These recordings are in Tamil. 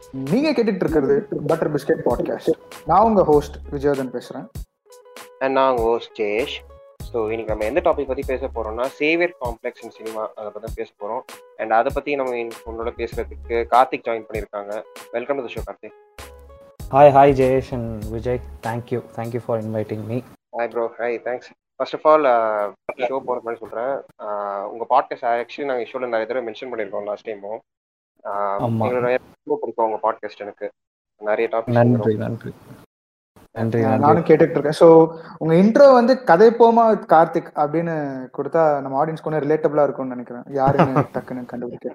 நீங்க கேட்டுட்டு இருக்கிறது பட்டர் பிஸ்கெட் பாட்காஸ்ட் நான் உங்க ஹோஸ்ட் விஜயதன் பேசுறேன் அண்ட் நான் ஹோஸ்ட் ஜெயேஷ் ஸோ இன்னைக்கு நம்ம எந்த டாபிக் பற்றி பேச போறோம்னா சேவியர் காம்ப்ளெக்ஸ் இன் சினிமா அதை பற்றி பேச போகிறோம் அண்ட் அதை பற்றி நம்ம இன்னைக்கு உங்களோட பேசுறதுக்கு கார்த்திக் ஜாயின் பண்ணியிருக்காங்க welcome to show Karthik Hi, hi, Jayesh and Vijay. Thank you. Thank you for inviting me. Hi bro hi thanks first of all show போகிற மாதிரி சொல்கிறேன் உங்கள் பாட்காஸ்ட் ஆக்சுவலி நாங்கள் ஷோவில் நிறைய தடவை மென்ஷன் பண்ணியிருக்கோம் லாஸ்ட் டைமும் ஆமா. எங்களோட ரொம்ப பிடிக்கும் உங்கள் பாட்காஸ்ட் எனக்கு நிறைய நன்றி டாபிக் நன்றி நன்றி அஹ் நன்றி நானும் கேட்டுட்டு இருக்கேன் ஸோ உங்க இன்ட்ரோ வந்து கதைப்போமா with கார்த்திக் அப்படின்னு கொடுத்தா நம்ம ஆடியன்ஸ் கொஞ்சம் ரிலேட்டபிளா இருக்கும்னு நினைக்கிறேன் யாருன்னு டக்குன்னு கண்டுபிடிக்க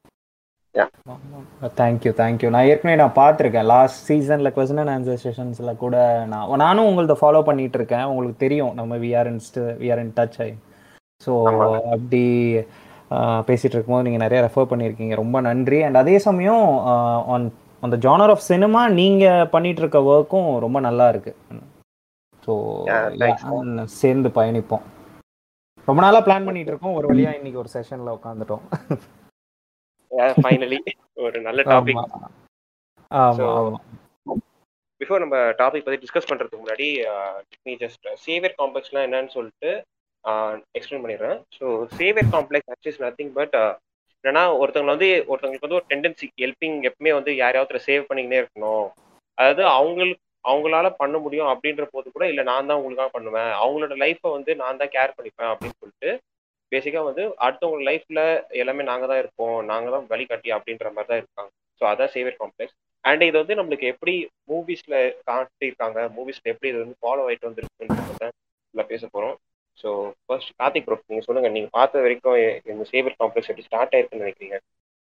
தேங்க்யூ தேங்க்யூ நான் ஏற்கனவே நான் பார்த்துருக்கேன் லாஸ்ட் சீசனில் கொஸ்டின் அண்ட் ஆன்சர் செஷன்ஸில் கூட நான் நானும் உங்களத ஃபாலோ பண்ணிட்டு இருக்கேன் உங்களுக்கு தெரியும் நம்ம விஆர் இன்ஸ்ட் விஆர் இன் டச் ஆகி ஸோ ஆமா. அப்படி ஆஹ், பேசிட்டு இருக்கும்போது நீங்கள் நிறைய ரெஃபர் பண்ணியிருக்கீங்க ரொம்ப நன்றி அண்ட் அதே சமயம் ஆன் அந்த ஜானர் ஆஃப் சினிமா நீங்கள் பண்ணிட்டு இருக்க ஒர்க்கும் ரொம்ப நல்லா இருக்கு ஸோ Yeah, thanks. சேர்ந்து பயணிப்போம் ரொம்ப நாளாக பிளான் பண்ணிட்டு இருக்கோம் ஒரு வழியா இன்னைக்கு ஒரு செஷனில் உட்காந்துட்டோம் ஃபைனலி ஒரு நல்ல டாபிக் ஆமா ஆமா So, ஆமா பிஃபோர் நம்ம டாபிக் பத்தி டிஸ்கஸ் பண்றதுக்கு முன்னாடி மீ ஜஸ்ட் சேவியர் காம்ப்ளெக்ஸ்லாம் என்னன்னு சொல்லிட்டு எக்ஸ்பிளைன் பண்ணிடுறேன் so savior complex actually nothing but என்னன்னா ஒருத்தவங்க வந்து ஒருத்தவங்களுக்கு வந்து ஒரு டெண்டன்சி ஹெல்பிங் எப்பவுமே வந்து யாரையாவது சேவ் பண்ணிக்கினே இருக்கணும் அதாவது அவங்களுக்கு அவங்களால பண்ண முடியும் அப்படின்ற போது கூட இல்லை நான் தான் உங்களுக்காக பண்ணுவேன் அவங்களோட லைஃப்பை வந்து நான் தான் கேர் பண்ணிப்பேன் அப்படின்னு சொல்லிட்டு பேசிக்காக வந்து அடுத்தவங்க லைஃப்ல எல்லாமே நாங்கள் தான் இருப்போம் நாங்கள் தான் வழிகாட்டி அப்படின்ற மாதிரி தான் இருக்காங்க ஸோ அதான் சேவியர் காம்ப்ளெக்ஸ் அண்ட் இது வந்து நம்மளுக்கு எப்படி மூவிஸ்ல காட்டியிருக்காங்க மூவிஸ்ல எப்படி இது வந்து ஃபாலோ ஆயிட்டு வந்துருக்குன்றத இதுல பேச போறோம் ஸோ ஃபர்ஸ்ட் கார்த்திக் ப்ரோ நீங்க சொல்லுங்க நீங்க பார்த்த வரைக்கும் இந்த சேவியர் காம்ப்ளெக்ஸ் எப்படி ஸ்டார்ட் ஆயிருக்குன்னு நினைக்கிறீங்க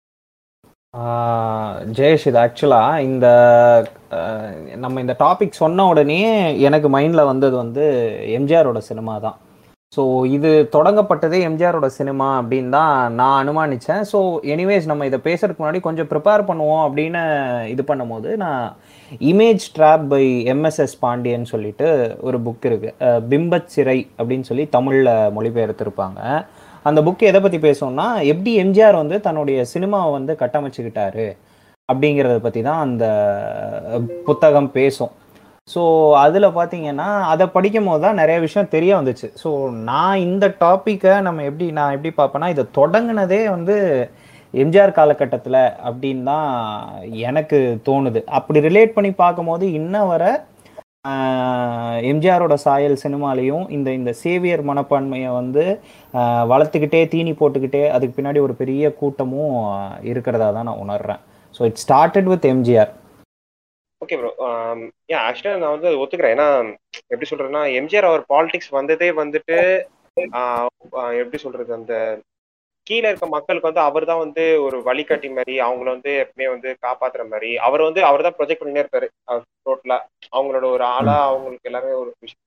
ஆஹ் ஜெயேஷ் இது ஆக்சுவலாக இந்த ஆஹ் நம்ம இந்த டாபிக் சொன்ன உடனே எனக்கு மைண்டில் வந்தது வந்து எம்ஜிஆரோட சினிமா தான் ஸோ இது தொடங்கப்பட்டதே எம்ஜிஆரோட சினிமா அப்படின்னு தான் நான் அனுமானித்தேன் ஸோ எனிவேஸ் நம்ம இதை பேசுறதுக்கு முன்னாடி கொஞ்சம் ப்ரிப்பேர் பண்ணுவோம் அப்படின்னு இது பண்ணும்போது நான் image trap by M S S Pandian சொல்லிட்டு ஒரு புக் இருக்கு அஹ் பிம்பச் சிறை அப்படின்னு சொல்லி தமிழில் மொழிபெயர்த்திருப்பாங்க அந்த புக் எதை பற்றி பேசும்னா எப்படி எம்ஜிஆர் வந்து தன்னுடைய சினிமாவை வந்து கட்டமைச்சுக்கிட்டாரு அப்படிங்கிறத பற்றி தான் அந்த புத்தகம் பேசும் ஸோ அதில் பார்த்தீங்கன்னா அதை படிக்கும் போது தான் நிறைய விஷயம் தெரிய வந்துச்சு ஸோ நான் இந்த டாப்பிக்கை நம்ம எப்படி நான் எப்படி பார்ப்பேன்னா இதை தொடங்குனதே வந்து எம்ஜிஆர் காலகட்டத்தில் அப்படின்னு தான் எனக்கு தோணுது அப்படி ரிலேட் பண்ணி பார்க்கும்போது இன்ன வர ஆஹ், எம்ஜிஆரோட சாயல் சினிமாலையும் இந்த இந்த சேவியர் மனப்பான்மையை வந்து ஆஹ், வளர்த்துக்கிட்டே தீனி போட்டுக்கிட்டே அதுக்கு பின்னாடி ஒரு பெரிய கூட்டமும் ஆஹ், இருக்கிறதா தான் நான் உணர்றேன் so it started with MGR okay bro ஏன் ஆக்சுவலாக நான் வந்து அதை ஒத்துக்கிறேன் ஏன்னா எப்படி சொல்றேன்னா எம்ஜிஆர் அவர் பாலிடிக்ஸ் வந்ததே வந்துட்டு ஆஹ், ஆஹ், எப்படி சொல்றது அந்த கீழே இருக்க மக்களுக்கு வந்து அவர் தான் வந்து ஒரு வழிகாட்டி மாதிரி அவங்கள வந்து எப்பவுமே வந்து காப்பாத்துற மாதிரி அவர் வந்து அவர் தான் ப்ரொஜெக்ட் பண்ணினே இருப்பாரு டோட்டலா அவங்களோட ஒரு ஆளா அவங்களுக்கு எல்லாமே ஒரு விஷயம்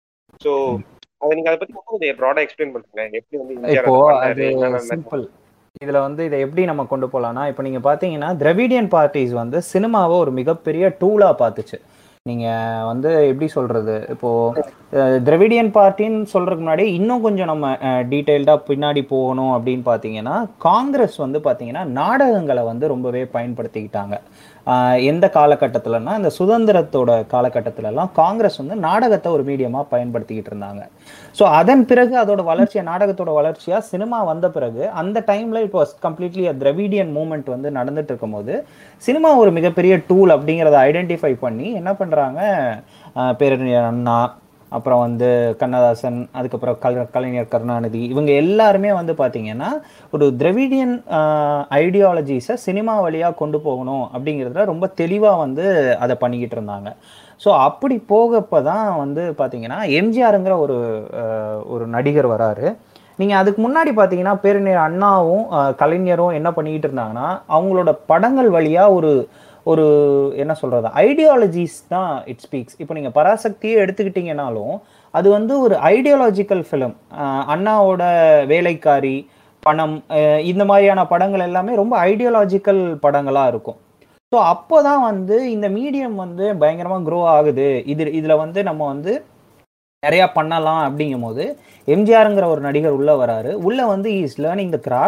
ஸோ அதை நீங்க அதை பத்தி கொஞ்சம் ப்ராடா எக்ஸ்பிளைன் பண்ணுங்க எப்படி வந்து எம்ஜிஆர் இப்போ அதை பண்ணாரு, அது என்னென்ன சிம்பிள் இதுல வந்து இதை எப்படி நம்ம கொண்டு போகலாம்னா இப்போ நீங்க பாத்தீங்கன்னா திராவிடியன் பார்ட்டிஸ் வந்து சினிமாவை ஒரு மிகப்பெரிய டூலா பார்த்துச்சு நீங்க வந்து எப்படி சொல்றது இப்போ அஹ், திராவிடியன் பார்ட்டின்னு சொல்றதுக்கு முன்னாடி இன்னும் கொஞ்சம் நம்ம டீட்டெயில்டா பின்னாடி போகணும் அப்படின்னு பார்த்தீங்கன்னா காங்கிரஸ் வந்து பார்த்தீங்கன்னா நாடகங்களை வந்து ரொம்பவே பயன்படுத்திக்கிட்டாங்க ஆஹ், எந்த காலகட்டத்திலன்னா இந்த சுதந்திரத்தோட காலகட்டத்திலலாம் காங்கிரஸ் வந்து நாடகத்தை ஒரு மீடியமா பயன்படுத்திக்கிட்டு இருந்தாங்க ஸோ அதன் பிறகு அதோட வளர்ச்சியா நாடகத்தோட வளர்ச்சியா சினிமா வந்த பிறகு அந்த டைம்ல இப்போ கம்ப்ளீட்லி திராவிடியன் மூமெண்ட் வந்து நடந்துட்டு இருக்கும்போது சினிமா ஒரு மிகப்பெரிய டூல் அப்படிங்கிறத ஐடென்டிஃபை பண்ணி என்ன பண்றாங்க ஆஹ் பேரறிஞர் அண்ணா அப்புறம் வந்து கண்ணதாசன் அதுக்கப்புறம் கல கலைஞர் கருணாநிதி இவங்க எல்லாருமே வந்து பார்த்தீங்கன்னா ஒரு திராவிடியன் ஐடியாலஜிஸை சினிமா வழியாக கொண்டு போகணும் அப்படிங்கிறதுல ரொம்ப தெளிவாக வந்து அதை பண்ணிக்கிட்டு இருந்தாங்க ஸோ அப்படி போகப்போ தான் வந்து பார்த்தீங்கன்னா எம்ஜிஆருங்கிற ஒரு ஆஹ், ஒரு நடிகர் வராரு நீங்கள் அதுக்கு முன்னாடி பார்த்தீங்கன்னா பேரறிஞர் அண்ணாவும் ஆஹ், கலைஞரும் என்ன பண்ணிக்கிட்டு இருந்தாங்கன்னா அவங்களோட படங்கள் வழியாக ஒரு ஒரு என்ன சொல்றது ஐடியாலஜிஸ் தான் இட் ஸ்பீக்ஸ் இப்போ நீங்கள் பராசக்தியே எடுத்துக்கிட்டீங்கனாலும் அது வந்து ஒரு ஐடியாலஜிக்கல் ஃபிலிம் அண்ணாவோட வேலைக்காரி பணம் அஹ் இந்த மாதிரியான படங்கள் எல்லாமே ரொம்ப ஐடியாலஜிக்கல் படங்களாக இருக்கும் ஸோ அப்போ தான் வந்து இந்த மீடியம் வந்து பயங்கரமாக க்ரோ ஆகுது இது இதில் வந்து நம்ம வந்து நிறையா பண்ணலாம் அப்படிங்கும் போது எம்ஜிஆருங்கிற ஒரு நடிகர் உள்ளே வராரு உள்ளே வந்து இஸ் லேர்னிங் த கிராஃப்ட்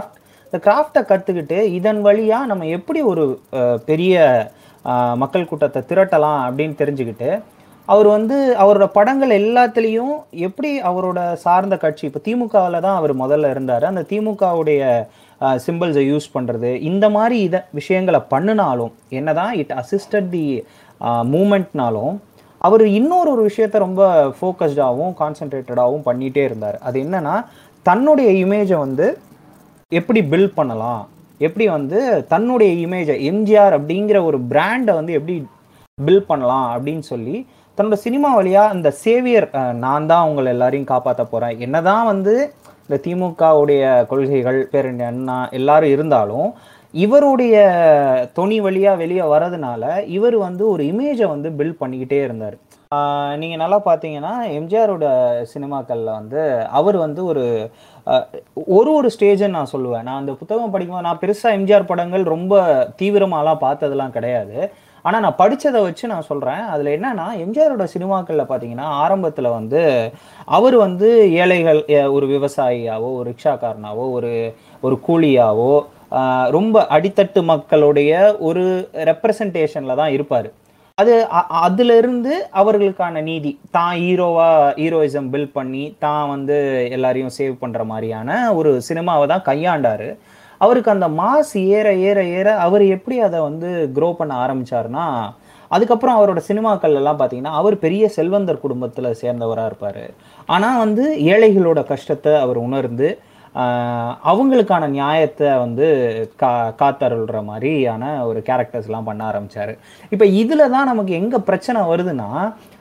இந்த கிராஃப்டை கற்றுக்கிட்டு இதன் வழியாக நம்ம எப்படி ஒரு அஹ், பெரிய அஹ், மக்கள் கூட்டத்தை திரட்டலாம் அப்படின்னு தெரிஞ்சுக்கிட்டு அவர் வந்து அவரோட படங்கள் எல்லாத்துலேயும் எப்படி அவரோட சார்ந்த கட்சி இப்போ திமுகவில் தான் அவர் முதல்ல இருந்தார் அந்த திமுகவுடைய சிம்பிள்ஸை யூஸ் பண்ணுறது இந்த மாதிரி இதை விஷயங்களை பண்ணினாலும் என்னதான் இட் அசிஸ்டட் தி மூமெண்ட்னாலும் அவர் இன்னொரு ஒரு விஷயத்த ரொம்ப ஃபோக்கஸ்டாகவும் கான்சென்ட்ரேட்டடாகவும் பண்ணிகிட்டே இருந்தார் அது என்னன்னா தன்னுடைய இமேஜை வந்து எப்படி பில்ட் பண்ணலாம் எப்படி வந்து தன்னுடைய இமேஜை எம்ஜிஆர் அப்படிங்கிற ஒரு பிராண்டை வந்து எப்படி பில்ட் பண்ணலாம் அப்படின்னு சொல்லி தன்னோட சினிமா வழியா இந்த சேவியர் அஹ், நான் தான் உங்களை எல்லாரையும் காப்பாற்ற போறேன் என்னதான் வந்து இந்த திமுகவுடைய கொள்கைகள் பேரணி அண்ணா எல்லாரும் இருந்தாலும் இவருடைய தொனி வழியா வெளியே வரதுனால இவர் வந்து ஒரு இமேஜை வந்து பில்ட் பண்ணிக்கிட்டே இருந்தார் ஆஹ் நீங்க நல்லா பார்த்தீங்கன்னா எம்ஜிஆரோட சினிமாக்கள்ல வந்து அவர் வந்து ஒரு ஆஹ் ஒரு ஒரு ஸ்டேஜை நான் சொல்லுவேன் நான் அந்த புத்தகம் படிக்கும்போது நான் பெருசா எம்ஜிஆர் படங்கள் ரொம்ப தீவிரமாலாம் பார்த்ததெல்லாம் கிடையாது ஆனா நான் படிச்சதை வச்சு நான் சொல்றேன் அதுல என்னன்னா எம்ஜிஆரோட சினிமாக்கள்ல பாத்தீங்கன்னா ஆரம்பத்துல வந்து அவர் வந்து ஏழைகள் எ- ஒரு விவசாயியாவோ ஒரு ரிக்ஷாக்காரனாவோ ஒரு ஒரு கூலியாவோ ஆஹ் ரொம்ப அடித்தட்டு மக்களுடைய ஒரு ரெப்ரசன்டேஷன்ல தான் இருப்பாரு அது அ- அதுல இருந்து அவர்களுக்கான நீதி தான் ஹீரோவா ஹீரோயிசம் பில்ட் பண்ணி தான் வந்து எல்லாரையும் சேவ் பண்ற மாதிரியான ஒரு சினிமாவை தான் கையாண்டாரு அவருக்கு அந்த மாஸ் ஏற ஏற ஏற அவர் எப்படி அதை வந்து க்ரோ பண்ண ஆரம்பிச்சாருன்னா அதுக்கப்புறம் அவரோட சினிமாக்கள் எல்லாம் பார்த்தீங்கன்னா அவர் பெரிய செல்வந்தர் குடும்பத்தில் சேர்ந்தவராக இருப்பார் ஆனால் வந்து ஏழைகளோட கஷ்டத்தை அவர் உணர்ந்து ஆஹ், அவங்களுக்கான நியாயத்தை வந்து கா காத்தருள்ற மாதிரியான ஒரு கேரக்டர்ஸ்லாம் பண்ண ஆரம்பிச்சாரு இப்போ இதில் தான் நமக்கு எங்கே பிரச்சனை வருதுன்னா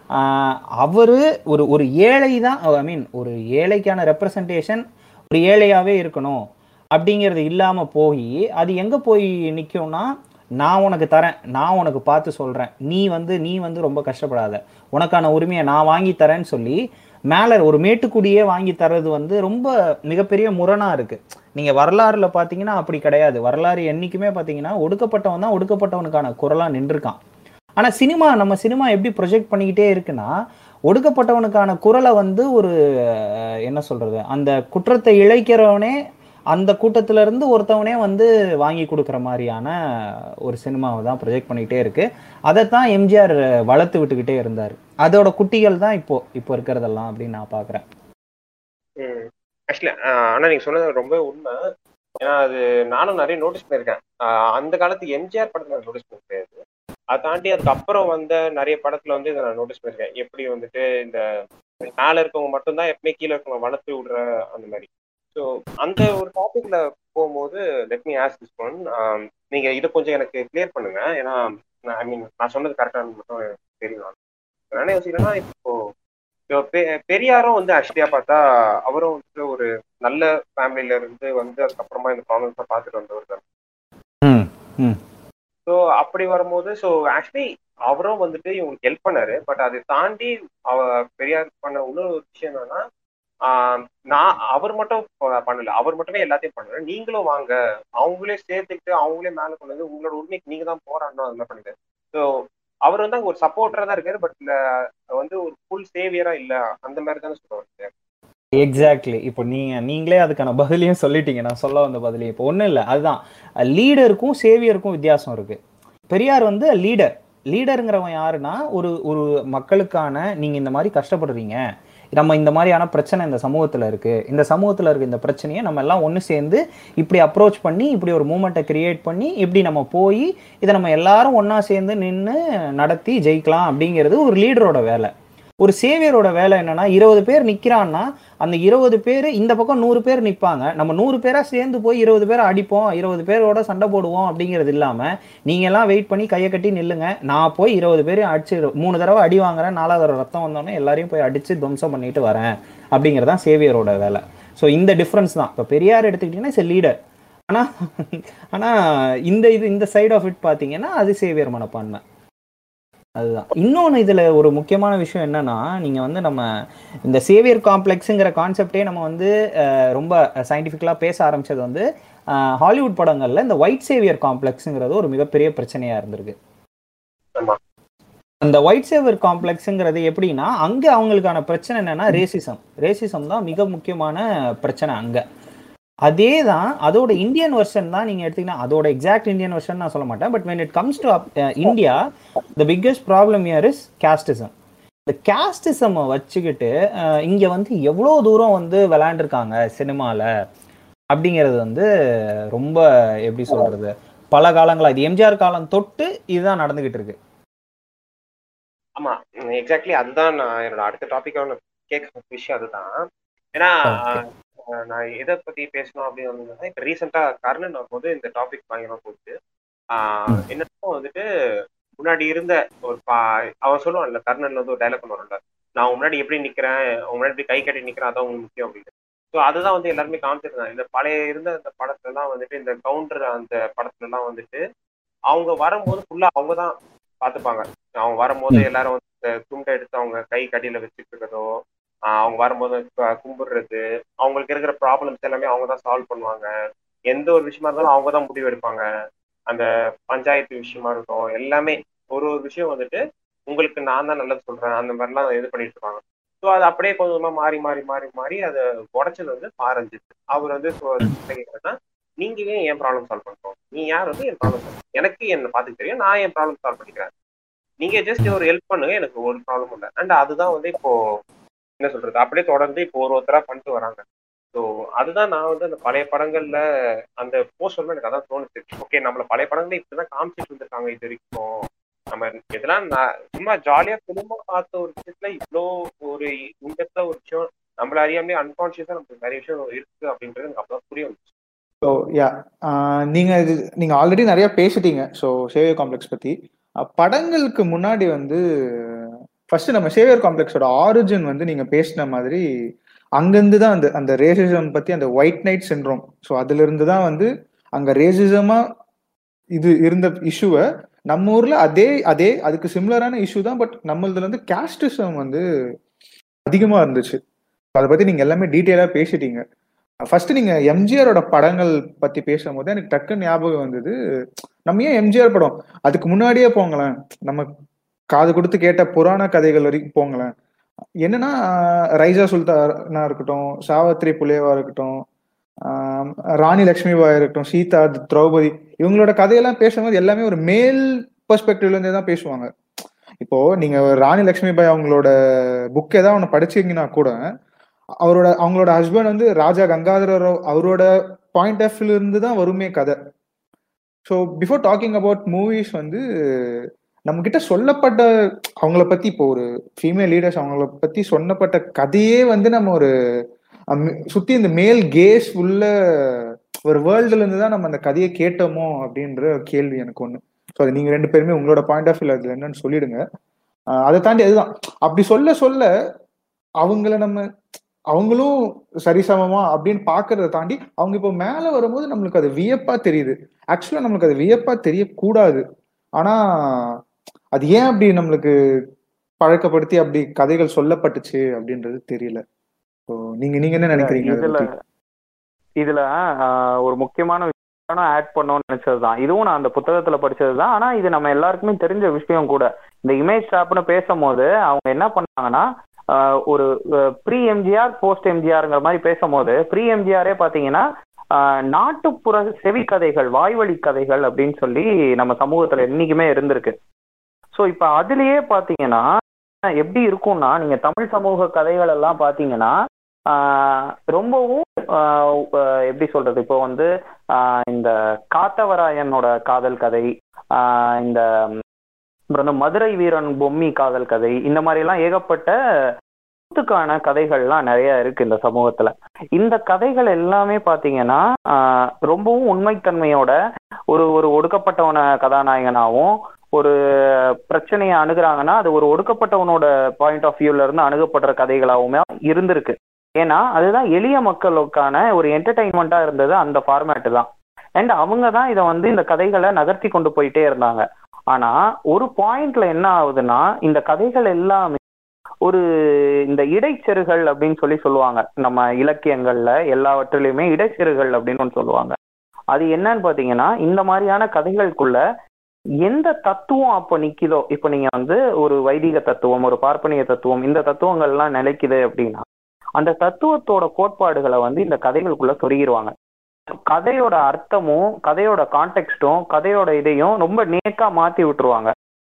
அவர் ஒரு ஒரு ஏழை தான் ஐ மீன் ஒரு ஏழைக்கான ரெப்ரசன்டேஷன் ஒரு ஏழையாகவே இருக்கணும் அப்படிங்கிறது இல்லாமல் போய் அது எங்கே போய் நிற்கும்னா நான் உனக்கு தரேன் நான் உனக்கு பார்த்து சொல்கிறேன் நீ வந்து நீ வந்து ரொம்ப கஷ்டப்படாத உனக்கான உரிமையை நான் வாங்கி தரேன்னு சொல்லி மேலே ஒரு மேட்டுக்குடியே வாங்கி தர்றது வந்து ரொம்ப மிகப்பெரிய முரணாக இருக்குது நீங்கள் வரலாறுல பார்த்தீங்கன்னா அப்படி கிடையாது வரலாறு என்றைக்குமே பார்த்தீங்கன்னா ஒடுக்கப்பட்டவன் தான் ஒடுக்கப்பட்டவனுக்கான குரலாக நின்றுருக்கான் ஆனால் சினிமா நம்ம சினிமா எப்படி ப்ரொஜெக்ட் பண்ணிக்கிட்டே இருக்குன்னா ஒடுக்கப்பட்டவனுக்கான குரலை வந்து ஒரு அஹ், என்ன சொல்றது அந்த குற்றத்தை இழைக்கிறவனே அந்த கூட்டத்துல இருந்து ஒருத்தவனே வந்து வாங்கி கொடுக்குற மாதிரியான ஒரு சினிமாவை தான் ப்ரொஜெக்ட் பண்ணிக்கிட்டே இருக்கு அதைத்தான் எம்ஜிஆர் வளர்த்து விட்டுக்கிட்டே இருந்தார் அதோட குட்டிகள் தான் இப்போ இப்போ இருக்கிறதெல்லாம் அப்படின்னு நான் பார்க்குறேன் ஆக்சுவலி ஆனா நீங்க சொன்னது ரொம்ப உண்மை ஏன்னா அது நானும் நிறைய நோட்டீஸ் பண்ணியிருக்கேன் ஆஹ் அந்த காலத்து எம்ஜிஆர் படத்துல நோட்டீஸ் பண்ண கிடையாது அதை தாண்டி அதுக்கப்புறம் வந்த நிறைய படத்துல வந்து இதை நான் நோட்டீஸ் பண்ணியிருக்கேன் எப்படி வந்துட்டு இந்த மேல இருக்கவங்க மட்டும்தான் எப்பவுமே கீழே இருக்கவங்க வளர்த்து விடுற அந்த மாதிரி ஸோ அந்த ஒரு டாபிக்ல போகும்போது let me ask this one நீங்க இதை கொஞ்சம் எனக்கு கிளியர் பண்ணுங்க ஏன்னா ஐ மீன் நான் சொன்னது கரெக்டானு மட்டும் எனக்கு தெரியும் நான் என்ன யோசிக்கிறேன்னா இப்போ இப்போ பெ- பெரியாரும் வந்து ஆக்சுவலியா பார்த்தா அவரும் வந்து ஒரு நல்ல ஃபேமிலில இருந்து வந்து அதுக்கப்புறமா இந்த ப்ராப்ளம்ஸை பார்த்துட்டு வந்தவர் தான் ம் ம் ஸோ அப்படி வரும்போது ஸோ ஆக்சுவலி அவரும் வந்துட்டு இவங்களுக்கு ஹெல்ப் பண்ணாரு பட் அதை தாண்டி அவ பெரியார் பண்ண இன்னொரு ஒரு விஷயம் என்னன்னா ஆஹ் நான் அவர் மட்டும் ப- பண்ணல அவர் மட்டுமே எல்லாத்தையும் பண்ணல நீங்களும் வாங்க அவங்களே சேர்த்துக்கிட்டு அவங்களே மேல கொண்டு வந்து உங்களோட உரிமைக்கு நீங்க தான் போராடணும் அது மாதிரி பண்ணுங்க ஸோ அவர் வந்து அங்க ஒரு சப்போர்ட்டரா தான் இருக்காரு பட் வந்து ஒரு ஃபுல் சேவியரா இல்ல அந்த மாதிரி தானே சொல்லுவாங்க எக்ஸாக்ட்லி இப்போ நீங்க நீங்களே அதுக்கான பதிலையும் சொல்லிட்டீங்க நான் சொல்ல வந்த பதிலையும் இப்போ ஒன்றும் இல்லை அதுதான் லீடருக்கும் சேவியருக்கும் வித்தியாசம் இருக்கு பெரியார் வந்து லீடர் லீடருங்கிறவன் யாருன்னா ஒரு ஒரு மக்களுக்கான நீங்க இந்த மாதிரி கஷ்டப்படுறீங்க நம்ம இந்த மாதிரியான பிரச்சனை இந்த சமூகத்துல இருக்கு இந்த சமூகத்துல இருக்க இந்த பிரச்சனையை நம்ம எல்லாம் ஒன்று சேர்ந்து இப்படி அப்ரோச் பண்ணி இப்படி ஒரு மூமெண்ட்டை கிரியேட் பண்ணி இப்படி நம்ம போய் இதை நம்ம எல்லாரும் ஒண்ணா சேர்ந்து நின்று நடத்தி ஜெயிக்கலாம் அப்படிங்கிறது ஒரு லீடரோட வேலை ஒரு சேவியரோட வேலை என்னன்னா இருபது பேர் நிக்கிறான்னா அந்த இருபது பேர் இந்த பக்கம் நூறு பேர் நிற்பாங்க நம்ம நூறு பேரா சேர்ந்து போய் இருபது பேரை அடிப்போம் இருபது பேரோட சண்டை போடுவோம் அப்படிங்கிறது இல்லாம நீங்க எல்லாம் வெயிட் பண்ணி கையை கட்டி நில்லுங்க நான் போய் இருபது பேரையும் அடிச்சு மூணு தடவை அடி வாங்குறேன் நாலாவது தடவை ரத்தம் வந்தோடனே எல்லாரையும் போய் அடிச்சு துவம்சம் பண்ணிட்டு வரேன் அப்படிங்கிறது தான் சேவியரோட வேலை ஸோ இந்த டிஃப்ரென்ஸ் தான் இப்போ பெரியார் எடுத்துக்கிட்டிங்கன்னா இட்ஸ் லீடர் ஆனா ஆனா இந்த இது இந்த சைடு ஆஃப் இட் பார்த்தீங்கன்னா அது சேவியர் மனப்பான்மை அதுதான் இன்னொன்று இதில் ஒரு முக்கியமான விஷயம் என்னன்னா நீங்கள் வந்து நம்ம இந்த சேவியர் காம்ப்ளெக்ஸுங்கிற கான்செப்டே நம்ம வந்து அஹ், ரொம்ப சயின்டிஃபிக்கலாக பேச ஆரம்பிச்சது வந்து அஹ், ஹாலிவுட் படங்களில் இந்த ஒயிட் சேவியர் காம்ப்ளெக்ஸுங்கிறது ஒரு மிகப்பெரிய பிரச்சனையாக இருந்திருக்கு ஆமா. அந்த ஒயிட் சேவியர் காம்ப்ளெக்ஸுங்கிறது எப்படின்னா அங்கே அவங்களுக்கான பிரச்சனை என்னன்னா ரேசிசம் ரேசிசம் தான் மிக முக்கியமான பிரச்சனை அங்கே அதே தான் அதோட இந்தியன் வெர்ஷன் தான் நீங்க எடுத்தீங்கன்னா அதோட எக்ஸாக்ட் இந்தியன் வெர்ஷன் நான் சொல்ல மாட்டேன் but when it comes to India the biggest problem here is casteism இந்த கேஸ்டிசமை வச்சுக்கிட்டு அஹ், இங்க வந்து எவ்வளோ தூரம் வந்து விளையாண்டுருக்காங்க சினிமால அப்படிங்கிறது வந்து ரொம்ப எப்படி சொல்றது பல காலங்களா இது எம்ஜிஆர் காலம் தொட்டு இதுதான் நடந்துகிட்டு இருக்கு ஆமா எக்ஸாக்ட்லி அதுதான் நான் என்னோட அடுத்த டாபிக்கான கேட்க விஷயம் அதுதான் ஏன்னா Okay. அஹ், நான் எதை பத்தி பேசணும் அப்படின்னு வந்து இப்ப ரீசெண்டா கர்ணன் வரும்போது இந்த டாபிக் பயங்கரமா போச்சு ஆஹ், ம். என்னன்னா வந்துட்டு முன்னாடி இருந்த ஒரு பா அவன் சொல்லுவான்ல கர்ணன் வந்து ஒரு டைலாக் பண்ணுவான்ல நான் உன் முன்னாடி எப்படி நிக்கிறேன் உன் முன்னாடி எப்படி கை கட்டி நிக்கிறேன் அதான் உங்களுக்கு முக்கியம் அப்படின்னு ஸோ அதுதான் வந்து எல்லாருமே காமிச்சிருந்தாங்க இந்த பழைய இருந்த அந்த படத்துல எல்லாம் வந்துட்டு இந்த கவுண்டர் அந்த படத்துல எல்லாம் வந்துட்டு அவங்க வரும்போது ஃபுல்லா அவங்க தான் பார்த்துப்பாங்க அவங்க வரும்போது ம். எல்லாரும் வந்து இந்த துண்டை எடுத்து அவங்க கை கடியில வச்சுட்டு இருக்கிறதோ ஆஹ் அவங்க வரும்போது கு- கும்பிடுறது அவங்களுக்கு இருக்கிற ப்ராப்ளம்ஸ் எல்லாமே அவங்க தான் சால்வ் பண்ணுவாங்க எந்த ஒரு விஷயமா இருந்தாலும் அவங்க தான் முடிவு எடுப்பாங்க அந்த பஞ்சாயத்து விஷயமா இருக்கும் எல்லாமே ஒரு ஒரு விஷயம் வந்துட்டு உங்களுக்கு நான் தான் நல்லது சொல்றேன் அந்த மாதிரிலாம் இது பண்ணிட்டு இருப்பாங்க ஸோ அது அப்படியே கொஞ்சமா மாறி மாறி மாறி மாறி அதை உடைச்சது வந்து பாரஞ்சித் அவர் வந்து so என்ன கேக்குறாருன்னா, நீங்க ஏன் என் ப்ராப்ளம் சால்வ் பண்றோம் நீ யார் வந்து என் ப்ராப்ளம் சால்வ் எனக்கு என்ன பார்த்துக்க தெரியும் நான் என் ப்ராப்ளம் சால்வ் பண்ணிக்கிறேன் நீங்க ஜஸ்ட் ஒரு ஹெல்ப் பண்ணுங்க எனக்கு ஒரு ப்ராப்ளம் இல்லை அண்ட் அதுதான் வந்து இப்போ என்ன சொல்றது அப்படியே தொடர்ந்து இப்போ ஒரு ஒருத்தரா பண்ணிட்டு வராங்க ஸோ அதுதான் நான் வந்து அந்த பழைய படங்கள்ல அந்த போஸ்டர்ல எனக்கு அதான் தோணுச்சு ஓகே நம்மள பழைய படங்கள்ல இப்படிதான் காமிச்சிட்டு இருந்திருக்காங்க இது வரைக்கும் நம்ம இதெல்லாம் நான் சும்மா ஜாலியா குடும்பம் பார்த்த ஒரு விஷயத்துல இவ்வளோ ஒரு இன்டெப்தா ஒரு விஷயம் நம்மள அறியாமலே அன்கான்சியஸா நமக்கு நிறைய விஷயம் இருக்கு அப்படின்றது எனக்கு அப்பதான் புரிய வந்துச்சு ஸோ யா நீங்க இது நீங்க ஆல்ரெடி நிறைய பேசிட்டீங்க ஸோ சேவியர் காம்ப்ளெக்ஸ் பத்தி அஹ், படங்களுக்கு முன்னாடி வந்து ஃபர்ஸ்ட் நம்ம சேவியர் காம்ப்ளெக்ஸோட ஆரிஜின் வந்து நீங்க பேசின மாதிரி அங்கிருந்து தான் அந்த அந்த ரேசிசம் பத்தி அந்த ஒயிட் நைட் சின்ரோம் ஸோ அதுல இருந்து தான் வந்து அங்க ரேசிசமா இது இருந்த இஷ்யூவை நம்ம ஊர்ல அதே அதே அதுக்கு சிமிலரான இஷ்யூ தான் பட் நம்மளதுல வந்து கேஸ்டிசம் வந்து அதிகமா இருந்துச்சு அதை பத்தி நீங்க எல்லாமே டீட்டெயிலா பேசிட்டீங்க ஃபர்ஸ்ட் நீங்க எம்ஜிஆரோட படங்கள் பத்தி பேசும்போது எனக்கு டக்குன்னு ஞாபகம் வந்தது நம்ம ஏன் எம்ஜிஆர் படம் அதுக்கு முன்னாடியே போங்களேன் நம்ம காது கொடுத்து கேட்ட புராண கதைகள் வரைக்கும் போங்களேன் என்னன்னா ரைசா சுல்தானா இருக்கட்டும் சாவத்ரி புலேவா இருக்கட்டும் ஆஹ் ராணி லக்ஷ்மிபாய் இருக்கட்டும் சீதா திரௌபதி இவங்களோட கதையெல்லாம் பேசும்போது எல்லாமே ஒரு மேல் பெர்ஸ்பெக்டிவ்ல இருந்தே தான் பேசுவாங்க இப்போ நீங்க ராணி லக்ஷ்மிபாய் அவங்களோட புக் ஏதாவது ஒன்று படிச்சீங்கன்னா கூட அவரோட அவங்களோட ஹஸ்பண்ட் வந்து ராஜா கங்காதர ராவ் அவரோட பாயிண்ட் ஆஃப் வியூல இருந்து தான் வருமே கதை so before talking about movies வந்து நம்ம கிட்ட சொல்லப்பட்ட அவங்கள பத்தி இப்போ ஒரு ஃபீமேல் லீடர்ஸ் அவங்கள பத்தி சொன்னப்பட்ட கதையே வந்து நம்ம ஒரு அம்- சுத்தி இந்த மேல் கேஸ் உள்ள ஒரு வேர்ல்டுல இருந்து தான் நம்ம அந்த கதையை கேட்டோமோ அப்படின்ற கேள்வி எனக்கு ஒண்ணு ஸோ அது நீங்க ரெண்டு பேருமே உங்களோட பாயிண்ட் ஆஃப் வியூல அதுல என்னன்னு சொல்லிடுங்க ஆஹ் அதை தாண்டி அதுதான் அப்படி சொல்ல சொல்ல அவங்கள நம்ம அவங்களும் சரிசமமா அப்படின்னு பாக்குறத தாண்டி அவங்க இப்போ மேல வரும்போது நம்மளுக்கு அது வியப்பா தெரியுது ஆக்சுவலா நம்மளுக்கு அது வியப்பா தெரியக்கூடாது ஆனா அது ஏன் அப்படி நம்மளுக்கு பழக்கப்படுத்தி அப்படி கதைகள் சொல்லப்பட்டுச்சு அப்படின்றது தெரியல ஸோ நீங்க நீங்க என்ன நினைக்கிறீங்க அதை இதுல பத்தி? இதுல ஆஹ், ஒரு முக்கியமான விஷயம் ஆட் பண்ணணும்னு நினைச்சதுதான் இதுவும் நான் அந்த புத்தகத்துல படிச்சதுதான் ஆனா இது நம்ம எல்லாருக்குமே தெரிஞ்ச விஷயம் கூட இந்த இமேஜ் ட்ராப்னு பேசும்போது அவங்க என்ன பண்ணாங்கன்னா ஆஹ், ஒரு ப்ரீ எம்ஜிஆர் போஸ்ட் எம்ஜிஆர்ங்கிற மாதிரி பேசும்போது ப்ரீ எம்ஜிஆரே பாத்தீங்கன்னா ஆஹ், நாட்டுப்புற செவி கதைகள் வாய்வழி கதைகள் அப்படின்னு சொல்லி நம்ம சமூகத்துல என்னைக்குமே இருந்திருக்கு ஸோ இப்போ அதுலயே பாத்தீங்கன்னா எப்படி இருக்கும்னா நீங்க தமிழ் சமூக கதைகள் எல்லாம் பாத்தீங்கன்னா ஆஹ் ரொம்பவும் ஆஹ் அஹ் எப்படி சொல்றது இப்போ வந்து ஆஹ் இந்த காத்தவராயனோட காதல் கதை ஆஹ் இந்த ம், அப்புறம் இந்த மதுரை வீரன் பொம்மி காதல் கதை இந்த மாதிரி எல்லாம் ஏகப்பட்ட க்கான கதைகள்லாம் நிறைய இருக்கு இந்த சமூகத்துல இந்த கதைகள் எல்லாமே பாத்தீங்கன்னா ஆஹ் ரொம்பவும் உண்மைத்தன்மையோட ஒரு ஒரு ஒடுக்கப்பட்டவன கதாநாயகனாவும் ஒரு பிரச்சனையை அணுகுறாங்கன்னா அது ஒரு ஒடுக்கப்பட்டவனோட பாயிண்ட் ஆஃப் வியூல இருந்து அணுகப்படுற கதைகளாவுமே இருந்திருக்கு ஏன்னா அதுதான் எளிய மக்களுக்கான ஒரு என்டர்டைன்மெண்ட்டா இருந்தது அந்த ஃபார்மேட்டு தான் அண்ட் அவங்க தான் இதை வந்து இந்த கதைகளை நகர்த்தி கொண்டு போயிட்டே இருந்தாங்க ஆனா ஒரு பாயிண்ட்ல என்ன ஆகுதுன்னா இந்த கதைகள் எல்லாமே ஒரு இந்த இடைச்செருகள் அப்படின்னு சொல்லி சொல்லுவாங்க நம்ம இலக்கியங்கள்ல எல்லாவற்றிலையுமே இடைச்செருகள் அப்படின்னு ஒன்று சொல்லுவாங்க அது என்னன்னு பாத்தீங்கன்னா இந்த மாதிரியான கதைகளுக்குள்ள எந்த தத்துவம் அப்ப நிக்குதோ இப்ப நீங்க வந்து ஒரு வைதிக தத்துவம் ஒரு பார்ப்பனிய தத்துவம் இந்த தத்துவங்கள்லாம் நிலைக்குது அப்படின்னா அந்த தத்துவத்தோட கோட்பாடுகளை வந்து இந்த கதைகளுக்குள்ள சொருகிருவாங்க கதையோட அர்த்தமும் கதையோட கான்டெக்ட்டும் கதையோட இதையும் ரொம்ப நேக்கா மாத்தி விட்டுருவாங்க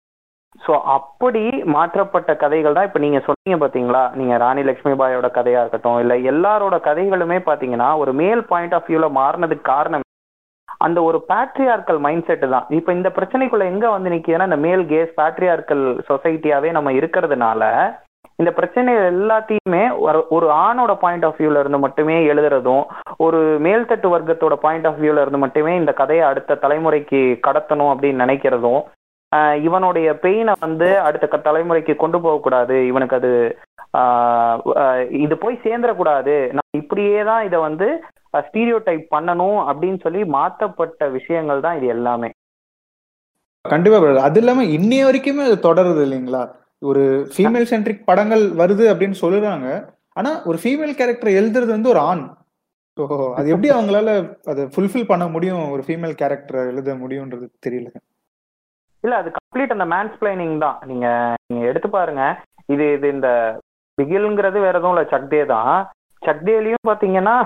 ஸோ அப்படி மாற்றப்பட்ட கதைகள் தான் இப்போ நீங்க சொன்னீங்க பாத்தீங்களா நீங்க ராணி லட்சுமி பாயோட கதையா இருக்கட்டும் இல்ல எல்லாரோட கதைகளுமே பாத்தீங்கன்னா ஒரு மேல் பாயிண்ட் ஆஃப் வியூல மாறினதுக்கு காரணம் அந்த ஒரு பேட்ரியார்க்கல் மைண்ட் செட் தான் இப்போ இந்த பிரச்சனைக்குள்ள எங்க வந்து நிக்குதுன்னா இந்த மேல் கேஸ் பேட்ரியார்க்கல் சொசைட்டியாவே நம்ம இருக்கிறதுனால இந்த பிரச்சனை எல்லாத்தையுமே ஒரு ஒரு ஆணோட பாயிண்ட் ஆஃப் வியூல இருந்து மட்டுமே எழுதுறதும் ஒரு மேல்தட்டு வர்க்கத்தோட பாயிண்ட் ஆஃப் வியூல இருந்து மட்டுமே இந்த கதையை அடுத்த தலைமுறைக்கு கடத்தணும் அப்படின்னு நினைக்கிறதும் ஆஹ் இவனுடைய பெயினை வந்து அடுத்த க- தலைமுறைக்கு கொண்டு போகக்கூடாது இவனுக்கு அது ஆஹ் ஆஹ் இது போய் சேர்ந்துடக்கூடாது நான் இப்படியே தான் இதை வந்து ஸ்டீரியோ டைப் பண்ணணும் அப்படின்னு சொல்லி மாற்றப்பட்ட விஷயங்கள் தான் இது எல்லாமே கண்டிப்பா brother. அது இல்லாம இன்னைய வரைக்குமே அது தொடருது இல்லைங்களா ஒரு ஃபீமேல் சென்ட்ரிக் படங்கள் வருது அப்படின்னு சொல்லுறாங்க ஆனா ஒரு ஃபீமேல் கேரக்டர் எழுதுறது வந்து ஒரு ஆண் ஸோ அது எப்படி அவங்களால அதை ஃபுல்ஃபில் பண்ண முடியும் ஒரு ஃபீமேல் கேரக்டர் எழுத முடியும்ன்றது தெரியல இல்ல அது கம்ப்ளீட் அந்த மேன்ஸ் பிளைனிங் தான் நீங்க நீங்க எடுத்து பாருங்க இது இது இந்த பிகில்ங்கிறது வேற எதுவும் இல்ல சக்டே தான் சக்டேலையும் பாத்தீங்கன்னா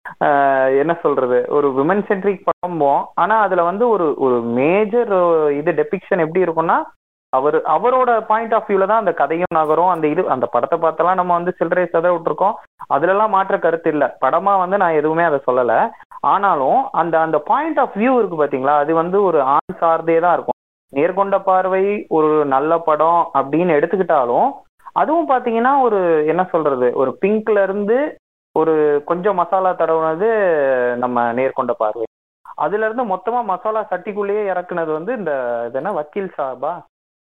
ஆஹ் என்ன சொல்றது ஒரு விமன் சென்ட்ரிக் படம்போம் ஆனா அதுல வந்து ஒரு ஒரு மேஜர் இது டெபிக்ஷன் எப்படி இருக்கும்னா அவர் அவரோட பாயிண்ட் ஆஃப் வியூல தான் அந்த கதையும் நகரும் அந்த இது அந்த படத்தை பார்த்தெல்லாம் நம்ம வந்து சில்லறை சத விட்டுருக்கோம் அதுலலாம் மாற்ற கருத்து இல்ல படமா வந்து நான் எதுவுமே அதை சொல்லல ஆனாலும் அந்த அந்த பாயிண்ட் ஆஃப் வியூ இருக்கு பாத்தீங்களா அது வந்து ஒரு ஆண் சார்ந்தே தான் இருக்கும் நேர்கொண்ட பார்வை ஒரு நல்ல படம் அப்படின்னு எடுத்துக்கிட்டாலும் அதுவும் பாத்தீங்கன்னா ஒரு என்ன சொல்றது ஒரு பிங்க்ல இருந்து ஒரு கொஞ்சம் மசாலா தடவுனது நம்ம நேர்கொண்ட பார்வை அதுல இருந்து மொத்தமா மசாலா சட்டிக்குள்ளேயே இறக்குனது வந்து இந்த இது என்ன வக்கீல் சாபா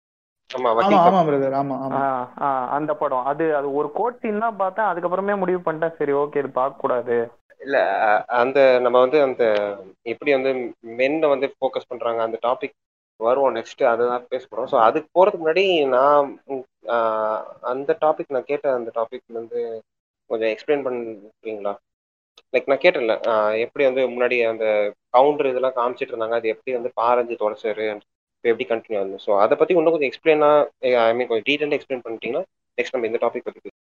ஆமா ஆமா வக்கீல் ஆமா பிரதர் ஆமா ஆமா ஆஹ் ஆஹ் அந்த படம் அது அது ஒரு கோட் சீன் தான் பார்த்தேன் அதுக்கப்புறமே முடிவு பண்ணிட்டேன் சரி ஓகே இது பார்க்க கூடாது இல்ல அ- அந்த நம்ம வந்து அந்த எப்படி வந்து மென்னை வந்து ஃபோக்கஸ் பண்றாங்க அந்த டாபிக் வருவோம் நெக்ஸ்ட் அதுதான் பேச போறோம் ஸோ அதுக்கு போறதுக்கு முன்னாடி நான் உம், ஆஹ், அந்த டாபிக் நான் கேட்ட அந்த டாபிக் வந்து கொஞ்சம் எக்ஸ்பிளைன் பண்ணுறீங்களா லைக் நான் கேட்டேன்ல ஆஹ், எப்படி வந்து முன்னாடி அந்த கவுண்டர் இதெல்லாம் காமிச்சிட்டு இருந்தாங்க அது எப்படி வந்து பாரஞ்சு தொலைச்சாரு இப்போ எப்படி கண்டினியூ ஆகுது ஸோ அதை பத்தி இன்னும் கொஞ்சம் எக்ஸ்பிளைனா ஐ மீன் கொஞ்சம் டீட்டெயிலாக எக்ஸ்பிளைன் பண்ணிட்டீங்கன்னா நெக்ஸ்ட் நம்ம இந்த டாபிக் பத்தி பேசலாம்.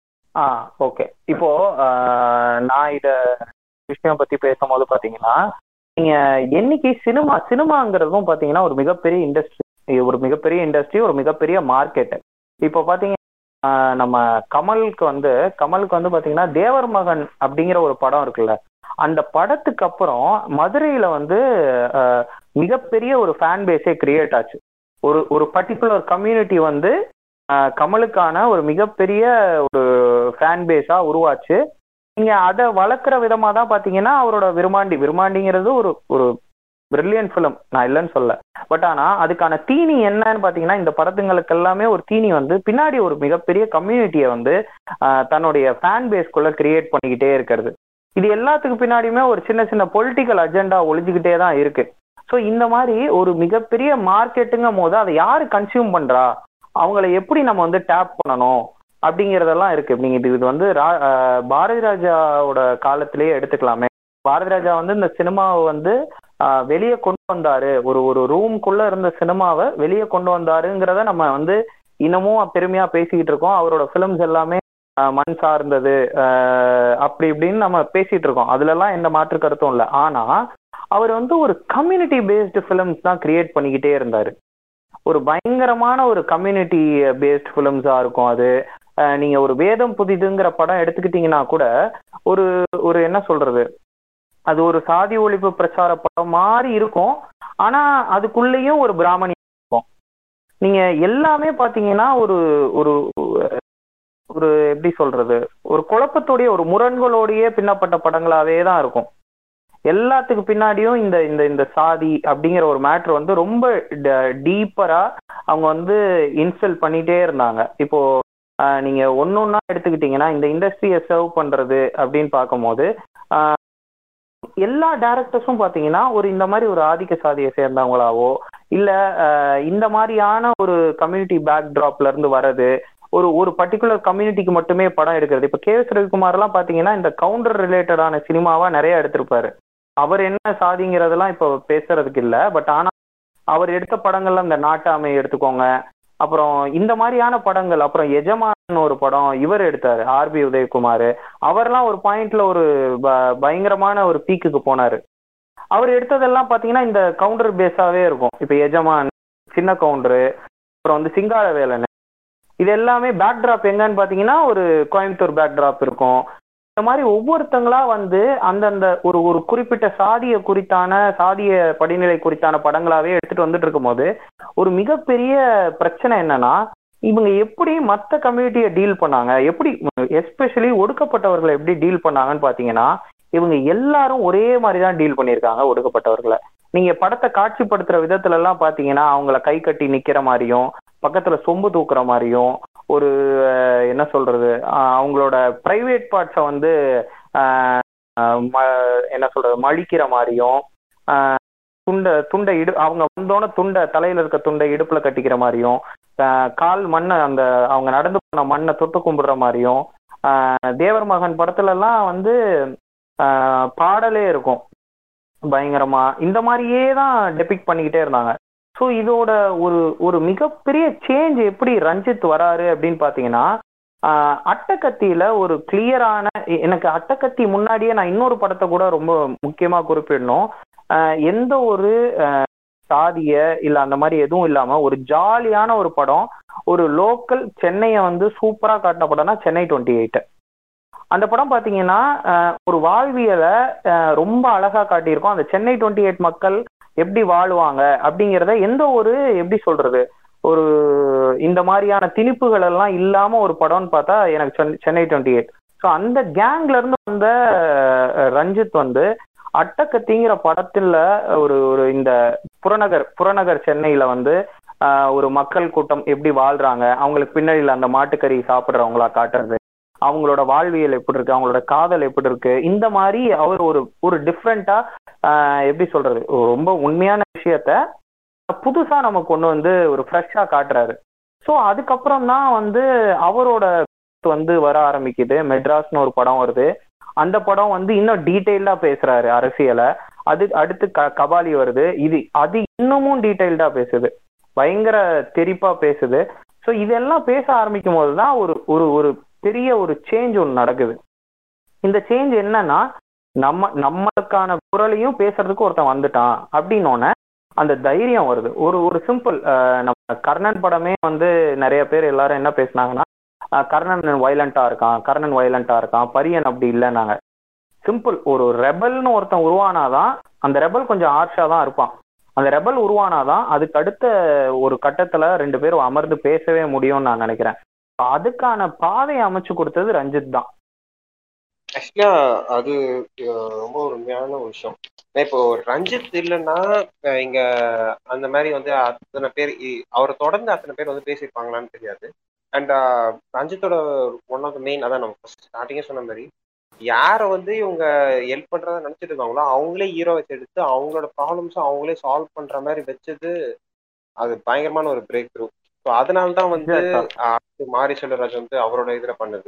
ஆ ஓகே இப்போ ஆஹ், நான் இத விஷயம் பத்தி பேசும்போது பாத்தீங்கன்னா நீங்க என்னைக்கு சினிமா சினிமாங்கிறதும் பாத்தீங்கன்னா ஒரு மிகப்பெரிய இண்டஸ்ட்ரி ஒரு மிகப்பெரிய இண்டஸ்ட்ரி ஒரு மிகப்பெரிய மார்க்கெட் இப்போ பாத்தீங்கன்னா ஆஹ், நம்ம கமலுக்கு வந்து கமலுக்கு வந்து பாத்தீங்கன்னா தேவர் மகன் அப்படிங்கிற ஒரு படம் இருக்குல்ல அந்த படத்துக்கு அப்புறம் மதுரையில வந்து ஆஹ், மிகப்பெரிய ஒரு ஃபேன் பேஸே கிரியேட் ஆச்சு ஒரு ஒரு பர்டிகுலர் கம்யூனிட்டி வந்து ஆஹ், கமலுக்கான ஒரு மிகப்பெரிய ஒரு ஃபேன் பேஸா உருவாச்சு நீங்க அதை வளர்க்குற விதமா தான் பாத்தீங்கன்னா அவரோட விருமாண்டி விருமாண்டிங்கிறது ஒரு ஒரு பிரில்லியன் ஃபிலிம் நான் இல்லைன்னு சொல்ல பட் ஆனா அதுக்கான தீனி என்னன்னு பாத்தீங்கன்னா இந்த படத்துங்களுக்கு எல்லாமே ஒரு தீனி வந்து பின்னாடி ஒரு மிகப்பெரிய கம்யூனிட்டியை வந்து ஆஹ், தன்னுடைய ஃபேன் பேஸ்க்குள்ள கிரியேட் பண்ணிக்கிட்டே இருக்கிறது இது எல்லாத்துக்கு பின்னாடியுமே ஒரு சின்ன சின்ன பொலிட்டிக்கல் அஜெண்டா ஒழிஞ்சுக்கிட்டே தான் இருக்கு ஸோ இந்த மாதிரி ஒரு மிகப்பெரிய மார்க்கெட்டுங்கும் போது அதை யாரு கன்சியூம் பண்றா அவங்கள எப்படி நம்ம வந்து டேப் பண்ணணும் அப்படிங்கிறதெல்லாம் இருக்கு நீங்க இது இது வந்து ரா- ஆஹ் பாரதி ராஜாவோட காலத்திலேயே எடுத்துக்கலாமே பாரதி ராஜா வந்து இந்த சினிமாவை வந்து ஆஹ் வெளியே கொண்டு வந்தாரு ஒரு ஒரு ரூம்குள்ள இருந்த சினிமாவை வெளியே கொண்டு வந்தாருங்கிறத நம்ம வந்து இன்னமும் பெருமையா பேசிக்கிட்டு இருக்கோம் அவரோட ஃபிலிம்ஸ் எல்லாமே ஆஹ் மண் சார்ந்தது ஆஹ் அப்படி இப்படின்னு நம்ம பேசிட்டு இருக்கோம் அதுலலாம் எந்த மாற்று கருத்தும் இல்லை ஆனா அவர் வந்து ஒரு கம்யூனிட்டி பேஸ்டு ஃபிலிம்ஸ் தான் கிரியேட் பண்ணிக்கிட்டே இருந்தாரு ஒரு பயங்கரமான ஒரு கம்யூனிட்டி பேஸ்ட் ஃபிலிம்ஸா இருக்கும் அது அஹ் நீங்க ஒரு வேதம் புதிதுங்கிற படம் எடுத்துக்கிட்டீங்கன்னா கூட ஒரு ஒரு என்ன சொல்றது அது ஒரு சாதி ஒழிப்பு பிரச்சார படம் மாதிரி இருக்கும் ஆனா அதுக்குள்ளேயும் ஒரு பிராமணி இருக்கும் நீங்க எல்லாமே பாத்தீங்கன்னா ஒரு ஒரு ஒரு எப்படி சொல்றது ஒரு குழப்பத்தோடைய ஒரு முரண்களோடையே பின்னப்பட்ட படங்களாவே தான் இருக்கும் எல்லாத்துக்கு பின்னாடியும் இந்த இந்த இந்த சாதி அப்படிங்கிற ஒரு மேட்ரு வந்து ரொம்ப டீப்பரா அவங்க வந்து இன்ஸ்டல் பண்ணிட்டே இருந்தாங்க இப்போ ஆஹ், நீங்க ஒன்னொன்னா எடுத்துக்கிட்டீங்கன்னா இந்த இண்டஸ்ட்ரியை சர்வ் பண்றது அப்படின்னு பார்க்கும்போது ஆஹ், எல்லா டேரக்டர்ஸும் பாத்தீங்கன்னா ஒரு இந்த மாதிரி ஒரு ஆதிக்க சாதியை சேர்ந்தவங்களாவோ இல்ல ஆஹ், இந்த மாதிரியான ஒரு கம்யூனிட்டி பேக் டிராப்ல இருந்து வர்றது ஒரு ஒரு பர்டிகுலர் கம்யூனிட்டிக்கு மட்டுமே படம் எடுக்கிறது இப்ப கே எஸ் ரவிக்குமார்லாம் பாத்தீங்கன்னா இந்த கவுண்டர் ரிலேட்டடான சினிமாவா நிறைய எடுத்திருப்பாரு அவர் என்ன சாதிங்கிறதெல்லாம் இப்போ பேசுறதுக்கு இல்ல பட் ஆனா அவர் எடுத்த படங்கள்ல இந்த நாட்டாமை எடுத்துக்கோங்க அப்புறம் இந்த மாதிரியான படங்கள் அப்புறம் எஜமான் ஒரு படம் இவர் எடுத்தாரு ஆர்பி உதயகுமார் அவர்லாம் ஒரு பாயிண்ட்ல ஒரு ப- பயங்கரமான ஒரு பீக்குக்கு போனாரு அவர் எடுத்ததெல்லாம் பாத்தீங்கன்னா இந்த கவுண்டர் பேஸாவே இருக்கும் இப்ப எஜமான் சின்ன கவுண்டரு அப்புறம் வந்து சிங்கார வேலன் இது எல்லாமே பேக்ட்ராப் எங்கன்னு பாத்தீங்கன்னா ஒரு கோயம்புத்தூர் பேக்ட்ராப் இருக்கும் இந்த மாதிரி ஒவ்வொருத்தங்களா வந்து அந்தந்த ஒரு ஒரு குறிப்பிட்ட சாதிய குறித்தான சாதிய படிநிலை குறித்தான படங்களாவே எடுத்துட்டு வந்துட்டு இருக்கும்போது ஒரு மிகப்பெரிய பிரச்சனை என்னன்னா இவங்க எப்படி மற்ற கம்யூனிட்டியை டீல் பண்ணாங்க எப்படி எஸ்பெஷலி ஒடுக்கப்பட்டவர்களை எப்படி டீல் பண்ணாங்கன்னு பாத்தீங்கன்னா இவங்க எல்லாரும் ஒரே மாதிரி தான் டீல் பண்ணியிருக்காங்க ஒடுக்கப்பட்டவர்களை நீங்க படத்தை காட்சிப்படுத்துற விதத்துல எல்லாம் பாத்தீங்கன்னா அவங்கள கை கட்டி நிக்கிற மாதிரியும் பக்கத்துல சொம்பு தூக்குற மாதிரியும் ஒரு அஹ், என்ன சொல்றது அஹ், அவங்களோட பிரைவேட் பார்ட்ஸை வந்து அஹ், அஹ், ம- என்ன சொல்றது மழிக்கிற மாதிரியும் அஹ், துண்டை துண்டை இடு அவங்க வந்தோடனே துண்டை தலையில இருக்க துண்டை இடுப்புல கட்டிக்கிற மாதிரியும் அஹ், கால் மண்ணை அந்த அவங்க நடந்து போன மண்ணை தொட்டு கும்பிடுற மாதிரியும் அஹ், தேவர் மகன் படத்துல எல்லாம் வந்து அஹ், பாடலே இருக்கும் பயங்கரமா இந்த மாதிரியே தான் டெபிக் பண்ணிக்கிட்டே இருந்தாங்க ஸோ இதோட ஒரு ஒரு மிகப்பெரிய சேஞ்ச் எப்படி ரஞ்சித் வராரு அப்படின்னு பார்த்தீங்கன்னா ஆஹ், அட்டக்கத்தியில ஒரு கிளியரான எனக்கு அட்டக்கத்தி முன்னாடியே நான் இன்னொரு படத்தை கூட ரொம்ப முக்கியமா குறிப்பிடணும் ஆஹ், எந்த ஒரு ஆஹ், சாதிய இல்ல அந்த மாதிரி எதுவும் இல்லாம ஒரு ஜாலியான ஒரு படம் ஒரு லோக்கல் சென்னையை வந்து சூப்பரா காட்டின படம்னா சென்னை டுவெண்ட்டி எயிட் அந்த படம் பாத்தீங்கன்னா ஆஹ், ஒரு வாழ்வியலை ஆஹ், ரொம்ப அழகா காட்டியிருக்கோம் அந்த சென்னை டுவெண்ட்டி எயிட் மக்கள் எப்படி வாழுவாங்க அப்படிங்கிறத எந்த ஒரு எப்படி சொல்றது ஒரு இந்த மாதிரியான திணிப்புகள் எல்லாம் இல்லாம ஒரு படம்னு பார்த்தா எனக்கு Chennai- Chennai twenty eight so அந்த கேங்ல இருந்து வந்த அஹ், ரஞ்சித் வந்து அட்டக்கத்திங்கிற படத்துல ஒரு ஒரு இந்த புறநகர் புறநகர் சென்னையில வந்து ஆஹ், ஒரு மக்கள் கூட்டம் எப்படி வாழ்றாங்க அவங்களுக்கு பின்னாடியில் அந்த மாட்டுக்கறி சாப்பிட்றவங்களா காட்டுறது அவங்களோட வாழ்வியல் எப்படி இருக்கு அவங்களோட காதல் எப்படி இருக்கு இந்த மாதிரி அவர் ஒரு ஒரு டிஃப்ரெண்டா எப்படி சொல்றது ஒரு ரொம்ப உண்மையான விஷயத்த புதுசா நம்ம கொண்டு வந்து ஒரு ஃப்ரெஷ்ஷா காட்டுறாரு ஸோ அதுக்கப்புறம் தான் வந்து அவரோட வந்து வர ஆரம்பிக்குது மெட்ராஸ்னு ஒரு படம் வருது அந்த படம் வந்து இன்னும் டீட்டெயில்டா பேசுறாரு அரசியலை அது அடுத்து க கபாலி வருது இது அது இன்னமும் டீட்டெயில்டா பேசுது பயங்கர தெளிப்பா பேசுது ஸோ இதெல்லாம் பேச ஆரம்பிக்கும் போது தான் ஒரு ஒரு ஒரு பெரிய ஒரு சேஞ்ச் ஒன்று நடக்குது இந்த சேஞ்ச் என்னன்னா நம்ம நம்மளுக்கான குரலையும் பேசுறதுக்கு ஒருத்தன் வந்துட்டான் அப்படின்னோடனே அந்த தைரியம் வருது ஒரு ஒரு சிம்பிள் நம்ம கர்ணன் படமே வந்து நிறைய பேர் எல்லாரும் என்ன பேசுனாங்கன்னா அஹ், கர்ணன் வயலண்டா இருக்கான் கர்ணன் வயலண்டா இருக்கான் பரியன் அப்படி இல்லைன்னாங்க சிம்பிள் ஒரு ரெபல்னு ஒருத்தன் உருவானாதான் அந்த ரெபல் கொஞ்சம் ஆர்ஷா தான் இருப்பான் அந்த ரெபல் உருவானாதான் அதுக்கு அடுத்த ஒரு கட்டத்துல ரெண்டு பேரும் அமர்ந்து பேசவே முடியும்னு நான் நினைக்கிறேன் அதுக்கான பாதையை அமைச்சு கொடுத்தது ரஞ்சித் தான் ஆக்சுவலா அது அஹ், ரொம்ப ஒரு உண்மையான ஒரு விஷயம் ஏன்னா இப்போ ரஞ்சித் இல்லைன்னா அஹ், இங்க அந்த மாதிரி வந்து அத்தனை பேர் இ- அவரை தொடர்ந்து அத்தனை பேர் வந்து பேசியிருப்பாங்களான்னு தெரியாது அண்ட் ரஞ்சித்தோட ஒன் ஆஃப் த மெயின் அதான் நம்ம ஸ்டார்டிங்கே சொன்ன மாதிரி யாரை வந்து இவங்க ஹெல்ப் பண்றதா நினைச்சிட்டு இருக்காங்களோ அவங்களே ஹீரோ வச்சு எடுத்து அவங்களோட ப்ராப்ளம்ஸை அவங்களே சால்வ் பண்ற மாதிரி வச்சது அது பயங்கரமான ஒரு பிரேக் த்ரூ ஸோ அதனால தான் வந்து Exact ஆ. அஹ், மாரி செல்வராஜ் வந்து அவரோட இதுல பண்ணுது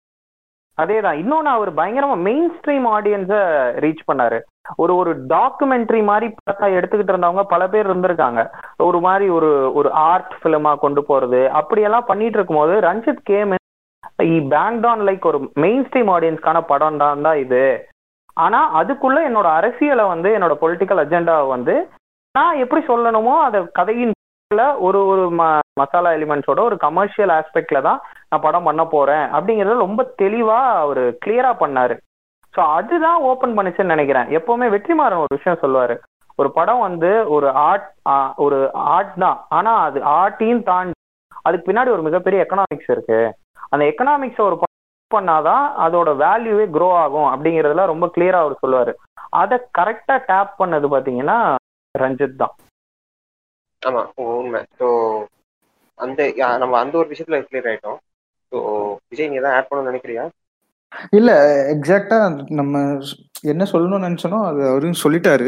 அதேதான் இன்னொன்னு அவர் பயங்கரமா மெயின் ஸ்ட்ரீம் ஆடியன்ஸை ரீச் பண்ணாரு ஒரு ஒரு டாக்குமெண்ட்ரி மாதிரி படத்தை எடுத்துக்கிட்டு இருந்தவங்க பல பேர் இருந்திருக்காங்க ஒரு மாதிரி ஒரு ஒரு ஆர்ட் ஃபிலிமா கொண்டு போறது அப்படியெல்லாம் பண்ணிட்டு இருக்கும்போது ரஞ்சித் கேம் இ பேங்க் ஆன் லைக் ஒரு மெயின் ஸ்ட்ரீம் ஆடியன்ஸ்க்கான படம் தான் தான் இது ஆனா அதுக்குள்ள என்னோட அரசியலை வந்து என்னோட பொலிட்டிக்கல் அஜெண்டாவை வந்து நான் எப்படி சொல்லணுமோ அதை கதையின் ஒரு ஒரு ம- மசாலா எலிமெண்ட்ஸோட ஒரு கமர்ஷியல் ஆஸ்பெக்ட்ல தான் நான் படம் பண்ண போறேன் அப்படிங்கறத ரொம்ப தெளிவா அவர் கிளியரா பண்ணாரு ஸோ அதுதான் ஓப்பன் பண்ணுச்சுன்னு நினைக்கிறேன் எப்பவுமே வெற்றிமாறன் ஒரு விஷயம் சொல்லுவாரு ஒரு படம் வந்து ஒரு ஆர்ட் ஒரு ஆர்ட் தான் ஆனா அது ஆர்ட்டையும் தாண்டி அதுக்கு பின்னாடி ஒரு மிகப்பெரிய எக்கனாமிக்ஸ் இருக்கு அந்த எக்கனாமிக்ஸ் ஒரு படம் பண்ணாதான் அதோட வேல்யூவே க்ரோ ஆகும் அப்படிங்கறதுல ரொம்ப கிளியரா அவர் சொல்லுவாரு அதை கரெக்டா டேப் பண்ணது பாத்தீங்கன்னா ரஞ்சித் தான் ஆமா உண்மை ஸோ அந்த யா- நம்ம அந்த ஒரு விஷயத்துல கிளியர் ஆயிட்டோம் ஸோ விஜய் நீ ஏதாவது ஆட் பண்ணணும்னு நினைக்கிறியா இல்ல எக்ஸாக்டா நம்ம என்ன சொல்லணும்னு நினைச்சனோ அது அவரும் சொல்லிட்டாரு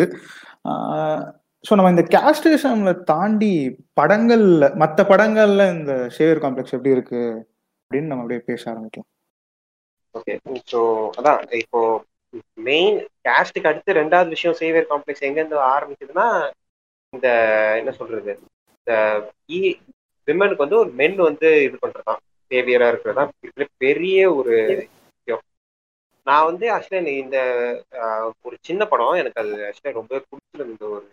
ஸோ நம்ம இந்த கேஸ்டேஷன்ல தாண்டி படங்கள்ல மற்ற படங்கள்ல இந்த ஷேவர் காம்ப்ளெக்ஸ் எப்படி இருக்கு அப்படின்னு நம்ம அப்படியே பேச ஆரம்பிக்கலாம் ஓகே ஸோ அதான் இப்போ மெயின் கேஸ்டுக்கு அடுத்து ரெண்டாவது விஷயம் சேவியர் காம்ப்ளெக்ஸ் எங்கேருந்து ஆரம்பிக்குதுன்னா இந்த என்ன சொல்றது இந்த இ விமனுக்கு வந்து ஒரு மென் வந்து இது பண்றதுதான் சேவியரா இருக்கிறதா பெரிய ஒரு விஷயம் நான் வந்து ஆக்சுவலா இந்த ஆஹ், ஒரு சின்ன படம் எனக்கு அது ஆக்சுவலா ரொம்ப பிடிச்சிருந்த ஒரு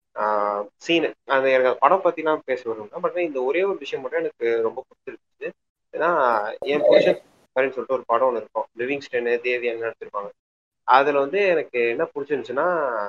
சீனு அது எனக்கு அந்த படம் பத்திலாம் பேச வருவாங்க பட் இந்த ஒரே ஒரு விஷயம் மட்டும் எனக்கு ரொம்ப பிடிச்சிருந்துச்சு ஏன்னா என் புருஷன் அப்படின்னு சொல்லிட்டு ஒரு படம் ஒன்று இருக்கும் லிவிங்ஸ்டனு தேவி அங்க எடுத்திருப்பாங்க அதுல வந்து எனக்கு என்ன பிடிச்சிருந்துச்சுன்னா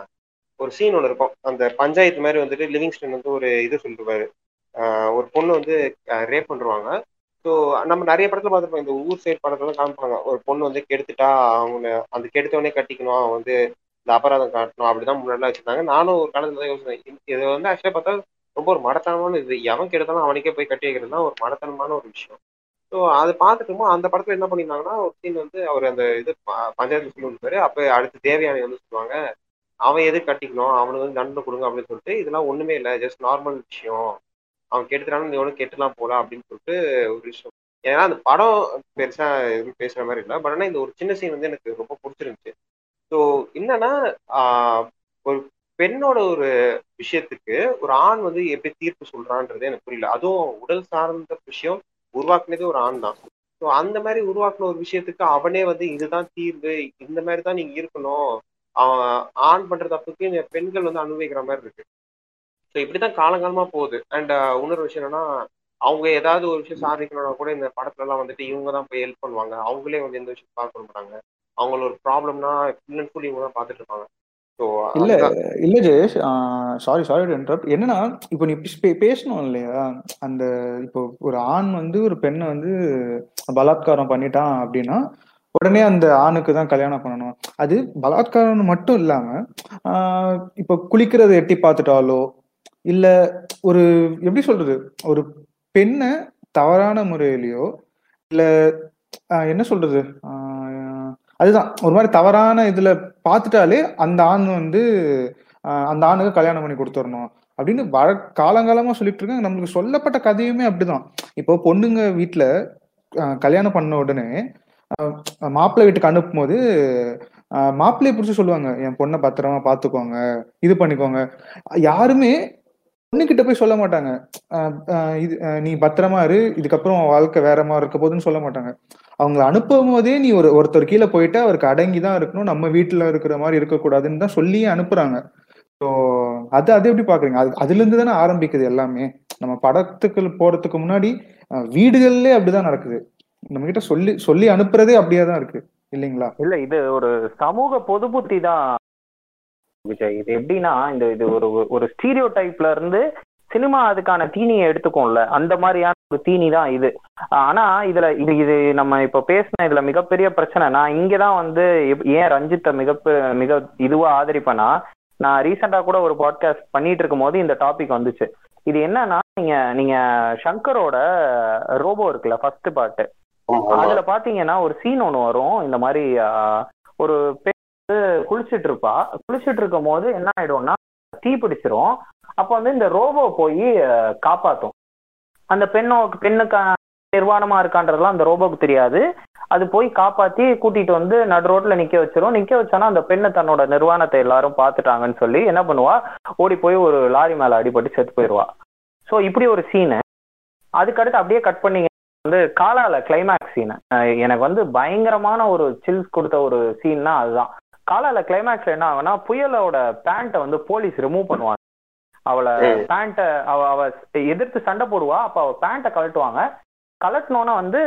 ஒரு சீன் ஒன்று இருக்கும் அந்த பஞ்சாயத்து மாதிரி வந்துட்டு லிவிங்ஸ்டன் வந்து ஒரு இது சொல்லிருப்பாரு ஆஹ் ஒரு பொண்ணு வந்து ரேப் பண்ணுவாங்க ஸோ நம்ம நிறைய படத்துல பார்த்துருப்போம் இந்த ஊர் சைடு படத்துல காமிப்பாங்க ஒரு பொண்ணு வந்து கெடுத்துட்டா அவங்க அந்த கெடுத்தவனே கட்டிக்கணும் அவன் வந்து இந்த அபராதம் காட்டணும் அப்படிதான் முன்னாடி வச்சிருந்தாங்க நானும் ஒரு காலத்துல தான் யோசிச்சேன் இது வந்து ஆக்சுவலா பார்த்தா ரொம்ப ஒரு மடத்தனமான இது எவன் கெடுத்தாலும் அவனுக்கே போய் கட்டி வைக்கிறது தான் ஒரு மடத்தனமான ஒரு விஷயம் ஸோ அதை பார்த்துட்டு அந்த படத்துல என்ன பண்ணியிருந்தாங்கன்னா ஒரு சீன் வந்து அவர் அந்த இது ப- பஞ்சாயத்து சொல்லியிருப்பாரு அப்போ அடுத்து தேவையான வந்து சொல்லுவாங்க அவன் எது கட்டிக்கணும் அவனுக்கு வந்து தண்டனை கொடுங்க அப்படின்னு சொல்லிட்டு இதெல்லாம் ஒண்ணுமே இல்லை ஜஸ்ட் நார்மல் விஷயம் அவன் கெடுத்துறான்னு நீ ஒன்றும் கெட்டுலாம் போல அப்படின்னு சொல்லிட்டு ஒரு விஷயம் ஏன்னா அந்த படம் பெருசா எதுவும் பேசுற மாதிரி இல்லை பட் ஆனால் இந்த ஒரு சின்ன சீன் வந்து எனக்கு ரொம்ப பிடிச்சிருந்துச்சு ஸோ என்னன்னா ஆஹ், ஒரு பெண்ணோட ஒரு விஷயத்துக்கு ஒரு ஆண் வந்து எப்படி தீர்ப்பு சொல்றான்றது எனக்கு புரியல அதுவும் உடல் சார்ந்த விஷயம் உருவாக்குனதே ஒரு ஆண் தான் ஸோ அந்த மாதிரி உருவாக்குன ஒரு விஷயத்துக்கு அவனே வந்து இதுதான் தீர்வு இந்த மாதிரி தான் நீங்க இருக்கணும் அவன் ஆண் பண்ற தப்புக்கு இந்த பெண்கள் வந்து அனுபவிக்கிற மாதிரி இருக்கு ஸோ இப்படிதான் காலங்காலமா போகுது அண்ட் இன்னொரு விஷயம் என்னன்னா அவங்க ஏதாவது ஒரு விஷயம் சாதிக்கணும்னா கூட இந்த படத்துல எல்லாம் வந்துட்டு இவங்க தான் போய் ஹெல்ப் பண்ணுவாங்க அவங்களே வந்து எந்த விஷயம் பார்க்க மாட்டாங்க அவங்கள ஒரு ப்ராப்ளம்னா ஃபுல் அண்ட் ஃபுல் இவங்க தான் பார்த்துட்டு இருப்பாங்க ஸோ இல்ல இல்ல Jayesh sorry sorry to interrupt என்னன்னா இப்போ நீ பே- பேசணும் இல்லையா அந்த இப்போ ஒரு ஆண் வந்து ஒரு பெண்ணை வந்து பலாத்காரம் பண்ணிட்டான் அப்படின்னா உடனே அந்த ஆணுக்கு தான் கல்யாணம் பண்ணணும் அது பலாத்காரம் மட்டும் இல்லாம ஆஹ் இப்போ குளிக்கிறத எட்டி பார்த்துட்டாலோ இல்ல ஒரு எப்படி சொல்றது ஒரு பெண்ணை தவறான முறையிலயோ இல்ல ஆஹ் என்ன சொல்றது ஆஹ் அதுதான் ஒரு மாதிரி தவறான இதுல பார்த்துட்டாலே அந்த ஆண் வந்து ஆஹ் அந்த ஆணுக்கு கல்யாணம் பண்ணி கொடுத்துடணும் அப்படின்னு வழ காலங்காலமா சொல்லிட்டு இருக்காங்க நம்மளுக்கு சொல்லப்பட்ட கதையுமே அப்படிதான் இப்போ பொண்ணுங்க வீட்டுல ஆஹ் கல்யாணம் பண்ண உடனே ஆஹ் மாப்பிள்ளை வீட்டுக்கு அனுப்பும் போது மாப்பிள்ளையை பிடிச்சி சொல்லுவாங்க என் பொண்ணை பத்திரமா பாத்துக்கோங்க இது பண்ணிக்கோங்க யாருமே பொண்ணுகிட்ட போய் சொல்ல மாட்டாங்க ஆஹ் ஆஹ் இது ஆஹ் நீ பத்திரமா இரு இதுக்கப்புறம் உன் வாழ்க்கை வேற மாதிரி இருக்க போதுன்னு சொல்ல மாட்டாங்க அவங்கள அனுப்பும் போதே நீ ஒரு ஒருத்தர் கீழே போயிட்டு அவருக்கு அடங்கி தான் இருக்கணும் நம்ம வீட்டுல இருக்கிற மாதிரி இருக்கக்கூடாதுன்னு தான் சொல்லியே அனுப்புறாங்க ஸோ அது அது எப்படி பாக்குறீங்க அது அதுல இருந்து தானே ஆரம்பிக்குது எல்லாமே நம்ம படத்துக்கு போறதுக்கு முன்னாடி ஆஹ் வீடுகள்லயே அப்படிதான் நடக்குது நம்ம கிட்ட சொல்லி சொல்லி அனுப்புறதே அப்படியே தான் இருக்கு இல்லைங்களா இல்ல இது ஒரு சமூக பொது புத்தி தான் விஜய் இது எப்படின்னா இந்த இது ஒரு ஒரு ஸ்டீரியோ டைப்ல இருந்து சினிமா அதுக்கான தீனியை எடுத்துக்கும்ல அந்த மாதிரியான ஒரு தீனி தான் இது ஆனா இதுல இது இது நம்ம இப்ப பேசின இதுல மிகப்பெரிய பிரச்சனை நான் இங்கதான் வந்து எப்- ஏன் ரஞ்சித்தை மிக மிக இதுவா ஆதரிப்பேன்னா நான் ரீசெண்டா கூட ஒரு பாட்காஸ்ட் பண்ணிட்டு இருக்கும் போது இந்த டாபிக் வந்துச்சு இது என்னன்னா நீங்க நீங்க சங்கரோட ரோபோ இருக்குல்ல ஃபர்ஸ்ட் பாட்டு அதுல பாத்தீங்கன்னா ஒரு சீன் ஒண்ணு வரும் இந்த மாதிரி ஆஹ், ஒரு பெண் வந்து குளிச்சிட்டு இருப்பா குளிச்சிட்டு இருக்கும் போது என்ன ஆயிடும்னா தீ பிடிச்சிரும் அப்ப வந்து இந்த ரோபோ போய் ஆஹ், காப்பாத்தும் அந்த பெண்ணோ பெண்ணுக்கு நிர்வாணமா இருக்கான்றதெல்லாம் அந்த ரோபோக்கு தெரியாது அது போய் காப்பாத்தி கூட்டிட்டு வந்து நடு ரோட்ல நிக்க வச்சிரும் நிக்க வச்சானா அந்த பெண்ணு தன்னோட நிர்வாணத்தை எல்லாரும் பார்த்துட்டாங்கன்னு சொல்லி என்ன பண்ணுவா ஓடி போய் ஒரு லாரி மேல அடிபட்டு செத்து போயிடுவா ஸோ இப்படி ஒரு சீனு அதுக்கடுத்து அப்படியே கட் பண்ணீங்க வந்து காலால கிளைமேக்ஸ் சீன் எனக்கு வந்து பயங்கரமான ஒரு சில்ஸ் கொடுத்த ஒரு சீன்னா அதுதான் காலால கிளைமேக்ஸ்ல என்ன ஆகும்னா புயலோட பேண்ட்டை வந்து போலீஸ் ரிமூவ் பண்ணுவாங்க அவளை ம். பேண்ட்டை அவ அவ எதிர்த்து சண்டை போடுவா அப்ப அவ பேண்ட்டை கழட்டுவாங்க கலட்டினோன்னா வந்து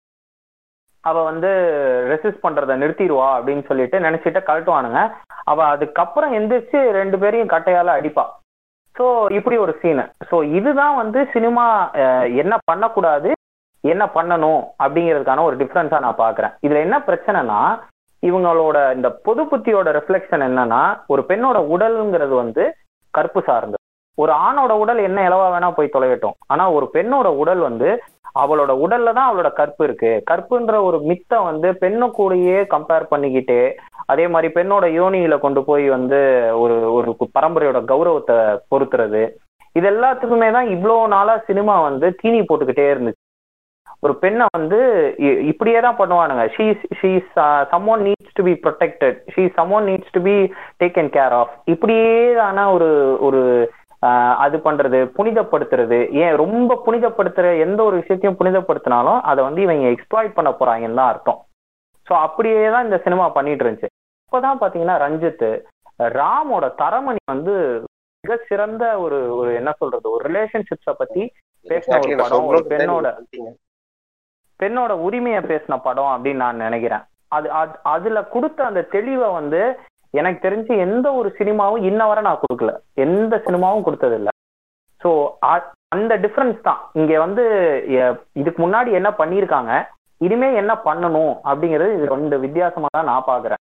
அவ வந்து ரெசிஸ்ட் பண்றத நிறுத்திடுவா அப்படின்னு சொல்லிட்டு நினைச்சிட்டு கழட்டுவானுங்க அவ அதுக்கப்புறம் எந்திரிச்சு ரெண்டு பேரையும் கட்டையால அடிப்பா ஸோ இப்படி ஒரு சீனு ஸோ இதுதான் வந்து சினிமா என்ன பண்ணக்கூடாது என்ன பண்ணணும் அப்படிங்கிறதுக்கான ஒரு டிஃப்ரென்ஸா நான் பாக்குறேன் இதுல என்ன பிரச்சனைனா இவங்களோட இந்த பொது புத்தியோட ரிஃப்ளெக்ஷன் என்னன்னா ஒரு பெண்ணோட உடல்ங்கிறது வந்து கற்பு சார்ந்தது ஒரு ஆணோட உடல் என்ன இலவா வேணா போய் தொலையட்டும் ஆனா ஒரு பெண்ணோட உடல் வந்து அவளோட உடல்ல தான் அவளோட கற்பு இருக்கு கற்புன்ற ஒரு மித்தை வந்து பெண்ணு கூடயே கம்பேர் பண்ணிக்கிட்டு அதே மாதிரி பெண்ணோட யோனியில கொண்டு போய் வந்து ஒரு ஒரு பரம்பரையோட கௌரவத்தை பொறுத்துறது இது எல்லாத்துக்குமே தான் இவ்வளோ நாளா சினிமா வந்து தீனி போட்டுக்கிட்டே இருந்துச்சு ஒரு பெண்ணை வந்து இ- இப்படியே தான் பண்ணுவானுங்க she she someone needs to be protected she someone needs to be taken care of இப்படியே தான ஒரு ஒரு ஆஹ் அது பண்றது புனிதப்படுத்துறது ஏன் ரொம்ப புனிதப்படுத்துற எந்த ஒரு விஷயத்தையும் புனிதப்படுத்தினாலும் அதை வந்து இவங்க எக்ஸ்ப்ளாய்ட் பண்ண போறாங்கன்னு தான் அர்த்தம் ஸோ அப்படியே தான் இந்த சினிமா பண்ணிட்டு இருந்துச்சு இப்போதான் பாத்தீங்கன்னா ரஞ்சித் ராமோட தரமணி வந்து மிக சிறந்த ஒரு ஒரு என்ன சொல்றது ஒரு ரிலேஷன்ஷிப்ஸ பத்தி பேசின ஒரு Exactly, நான் படம் ஒரு சொல்றது பெண்ணோட நீங்க சொல்லிட்டீங்க. பெண்ணோட உரிமையை பேசின படம் அப்படின்னு நான் நினைக்கிறேன் அது அது- அதுல கொடுத்த அந்த தெளிவை வந்து எனக்கு தெரிஞ்சு எந்த ஒரு சினிமாவும் இன்ன வரை நான் கொடுக்கல எந்த சினிமாவும் கொடுத்தது இல்ல ஸோ அந்த டிஃபரன்ஸ் தான் இங்க வந்து எ- இதுக்கு முன்னாடி என்ன பண்ணியிருக்காங்க இனிமே என்ன பண்ணணும் அப்படிங்கிறது இது ரெண்டு வித்தியாசமா தான் நான் பாக்குறேன்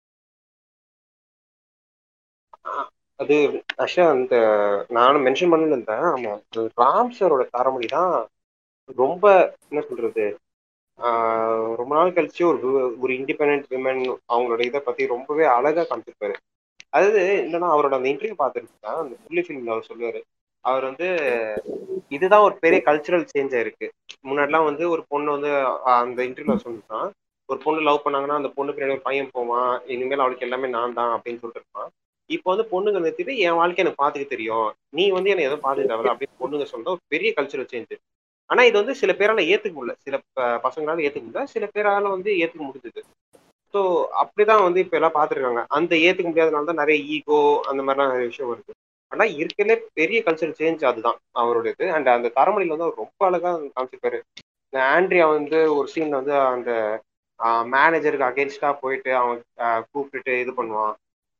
அது ஆக்சுவலா அந்த நானும் மென்ஷன் பண்ணல இருந்தேன் ஆமா அது ராம் சாரோட தாரமணி தான் ரொம்ப என்ன சொல்றது ஆஹ் ரொம்ப நாள் கழிச்சு ஒரு வு- ஒரு இண்டிபெண்ட் விமன் அவங்களோட இதை பத்தி ரொம்பவே அழகா காமிச்சிருப்பாரு அதாவது என்னன்னா அவரோட அந்த இன்டர்வியூ பார்த்துருக்கேன் அந்த புள்ளி ஃபிலிம்ல அவர் சொல்லுவாரு அவர் வந்து இதுதான் ஒரு பெரிய கல்ச்சுரல் சேஞ்ச் ஆயிருக்கு முன்னாடிலாம் வந்து ஒரு பொண்ணு வந்து ஆஹ் அந்த இன்டர்வியூல சொல்லிருக்கான் ஒரு பொண்ணு லவ் பண்ணாங்கன்னா அந்த பொண்ணு பின்னாடி ஒரு பையன் போவான் இனிமேல் அவளுக்கு எல்லாமே நான் தான் அப்படின்னு சொல்லிட்டு இருப்பான் இப்போ வந்து பொண்ணுங்க நிறுத்திட்டு என் வாழ்க்கை எனக்கு பாத்துக்க தெரியும் நீ வந்து என்ன எதுவும் பாத்துக்க தேவையில்ல அப்படின்னு பொண்ணுங்க சொல்றது ஒரு பெரிய கல்ச்சுரல் சேஞ்ச் ஆனா இது வந்து சில பேரால ஏத்துக்க முடியல சில ப- பசங்களால ஏத்துக்க முடியல சில பேரால வந்து ஏத்துக்க முடிஞ்சது ஸோ அப்படிதான் வந்து இப்ப எல்லாம் பாத்துருக்காங்க அந்த ஏத்துக்க முடியாதனால தான் நிறைய ஈகோ அந்த மாதிரிலாம் நிறைய விஷயம் வருது ஆனா இருக்கலே பெரிய கல்ச்சரல் சேஞ்ச் அதுதான் அவருடையது அண்ட் அந்த தரமணியில வந்து அவர் ரொம்ப அழகா காமிச்சிருப்பாரு இந்த ஆண்ட்ரியா வந்து ஒரு சீன்ல வந்து அந்த மேனேஜருக்கு அகேன்ஸ்டா போயிட்டு அவன் ஆஹ் கூப்பிட்டுட்டு இது பண்ணுவான்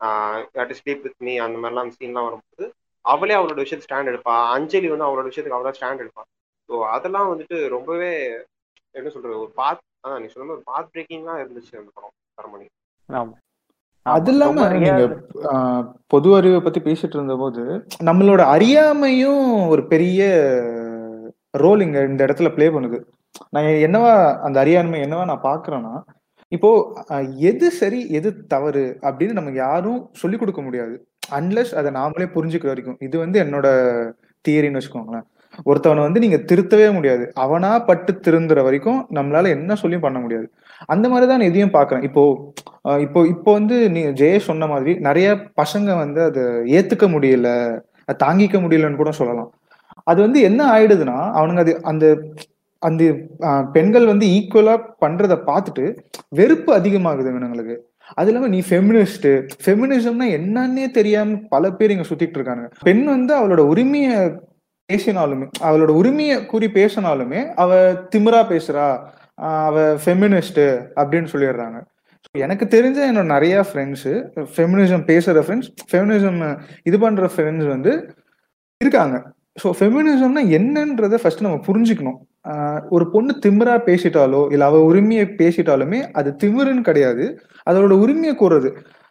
ஸ்லீப் வித் மீ அந்த மாதிரிலாம் அந்த சீன்லாம் வரும்போது அவளே அவளோட விஷயத்துக்கு ஸ்டாண்ட் எடுப்பா அஞ்சலி வந்து அவளோட விஷயத்துக்கு அவளா ஸ்டாண்ட் எடுப்பா ஸோ அதெல்லாம் வந்துட்டு ரொம்பவே என்ன சொல்றது ஒரு பாத் அதான் நீ சொன்ன மாதிரி ஒரு பாத் பிரேக்கிங்லாம் இருந்துச்சு அந்த படம் தரமணி ஆமா அது இல்லாம நீங்க ஆஹ், பொது அறிவை பத்தி பேசிட்டு இருந்தபோது நம்மளோட அறியாமையும் ஒரு பெரிய ரோல் இங்க இந்த இடத்துல ப்ளே பண்ணுது நான் என்னவா அந்த அறியாண்மை என்னவா நான் பாக்குறேன்னா இப்போ ஆஹ், எது சரி எது தவறு அப்படின்னு நமக்கு யாரும் சொல்லிக் கொடுக்க முடியாது அன்லெஸ் அதை நாமளே புரிஞ்சுக்கிற வரைக்கும் இது வந்து என்னோட தியரின்னு வச்சுக்கோங்களேன் ஒருத்தவனை வந்து நீங்க திருத்தவே முடியாது அவனா பட்டு திருந்துற வரைக்கும் நம்மளால என்ன சொல்லியும் பண்ண முடியாது அந்த மாதிரி தான் நான் இதையும் பாக்குறேன் இப்போ ஆஹ் இப்போ இப்போ வந்து நீ ஜெயேஷ் சொன்ன மாதிரி நிறைய பசங்க வந்து அதை ஏத்துக்க முடியல அதை தாங்கிக்க முடியலன்னு கூட சொல்லலாம் அது வந்து என்ன ஆயிடுதுன்னா அவனுங்க அது அந்த அந்த ஆஹ் பெண்கள் வந்து ஈக்குவலா பண்றத பார்த்துட்டு வெறுப்பு அதிகமாகுது இவனுங்களுக்கு அது இல்லாம நீ ஃபெமினிஸ்ட் ஃபெமினிசம்னா என்னன்னே தெரியாம பல பேர் இங்க சுத்திட்டு இருக்காங்க பெண் வந்து அவளோட உரிமையை பேசினாலுமே அவளோட உரிமையை கூறி பேசினாலுமே அவ திமிரா பேசுறா ஆஹ் அவ ஃபெமினிஸ்ட் அப்படின்னு சொல்லிடுறாங்க எனக்கு தெரிஞ்ச என்னோட நிறைய ஃப்ரெண்ட்ஸு ஃபெமினிசம் பேசுகிற ஃப்ரெண்ட்ஸ் ஃபெமினிசம் இது பண்ணுற ஃப்ரெண்ட்ஸ் வந்து இருக்காங்க ஸோ ஃபெமினிசம்னா என்னன்றதை ஃபர்ஸ்ட் நம்ம புரிஞ்சுக்கணும் ஆஹ் ஒரு பொண்ணு திமிரா பேசிட்டாலோ இல்லை அவ உரிமையை பேசிட்டாலுமே அது திமிருன்னு கிடையாது அதோட உரிமையை கூறுறது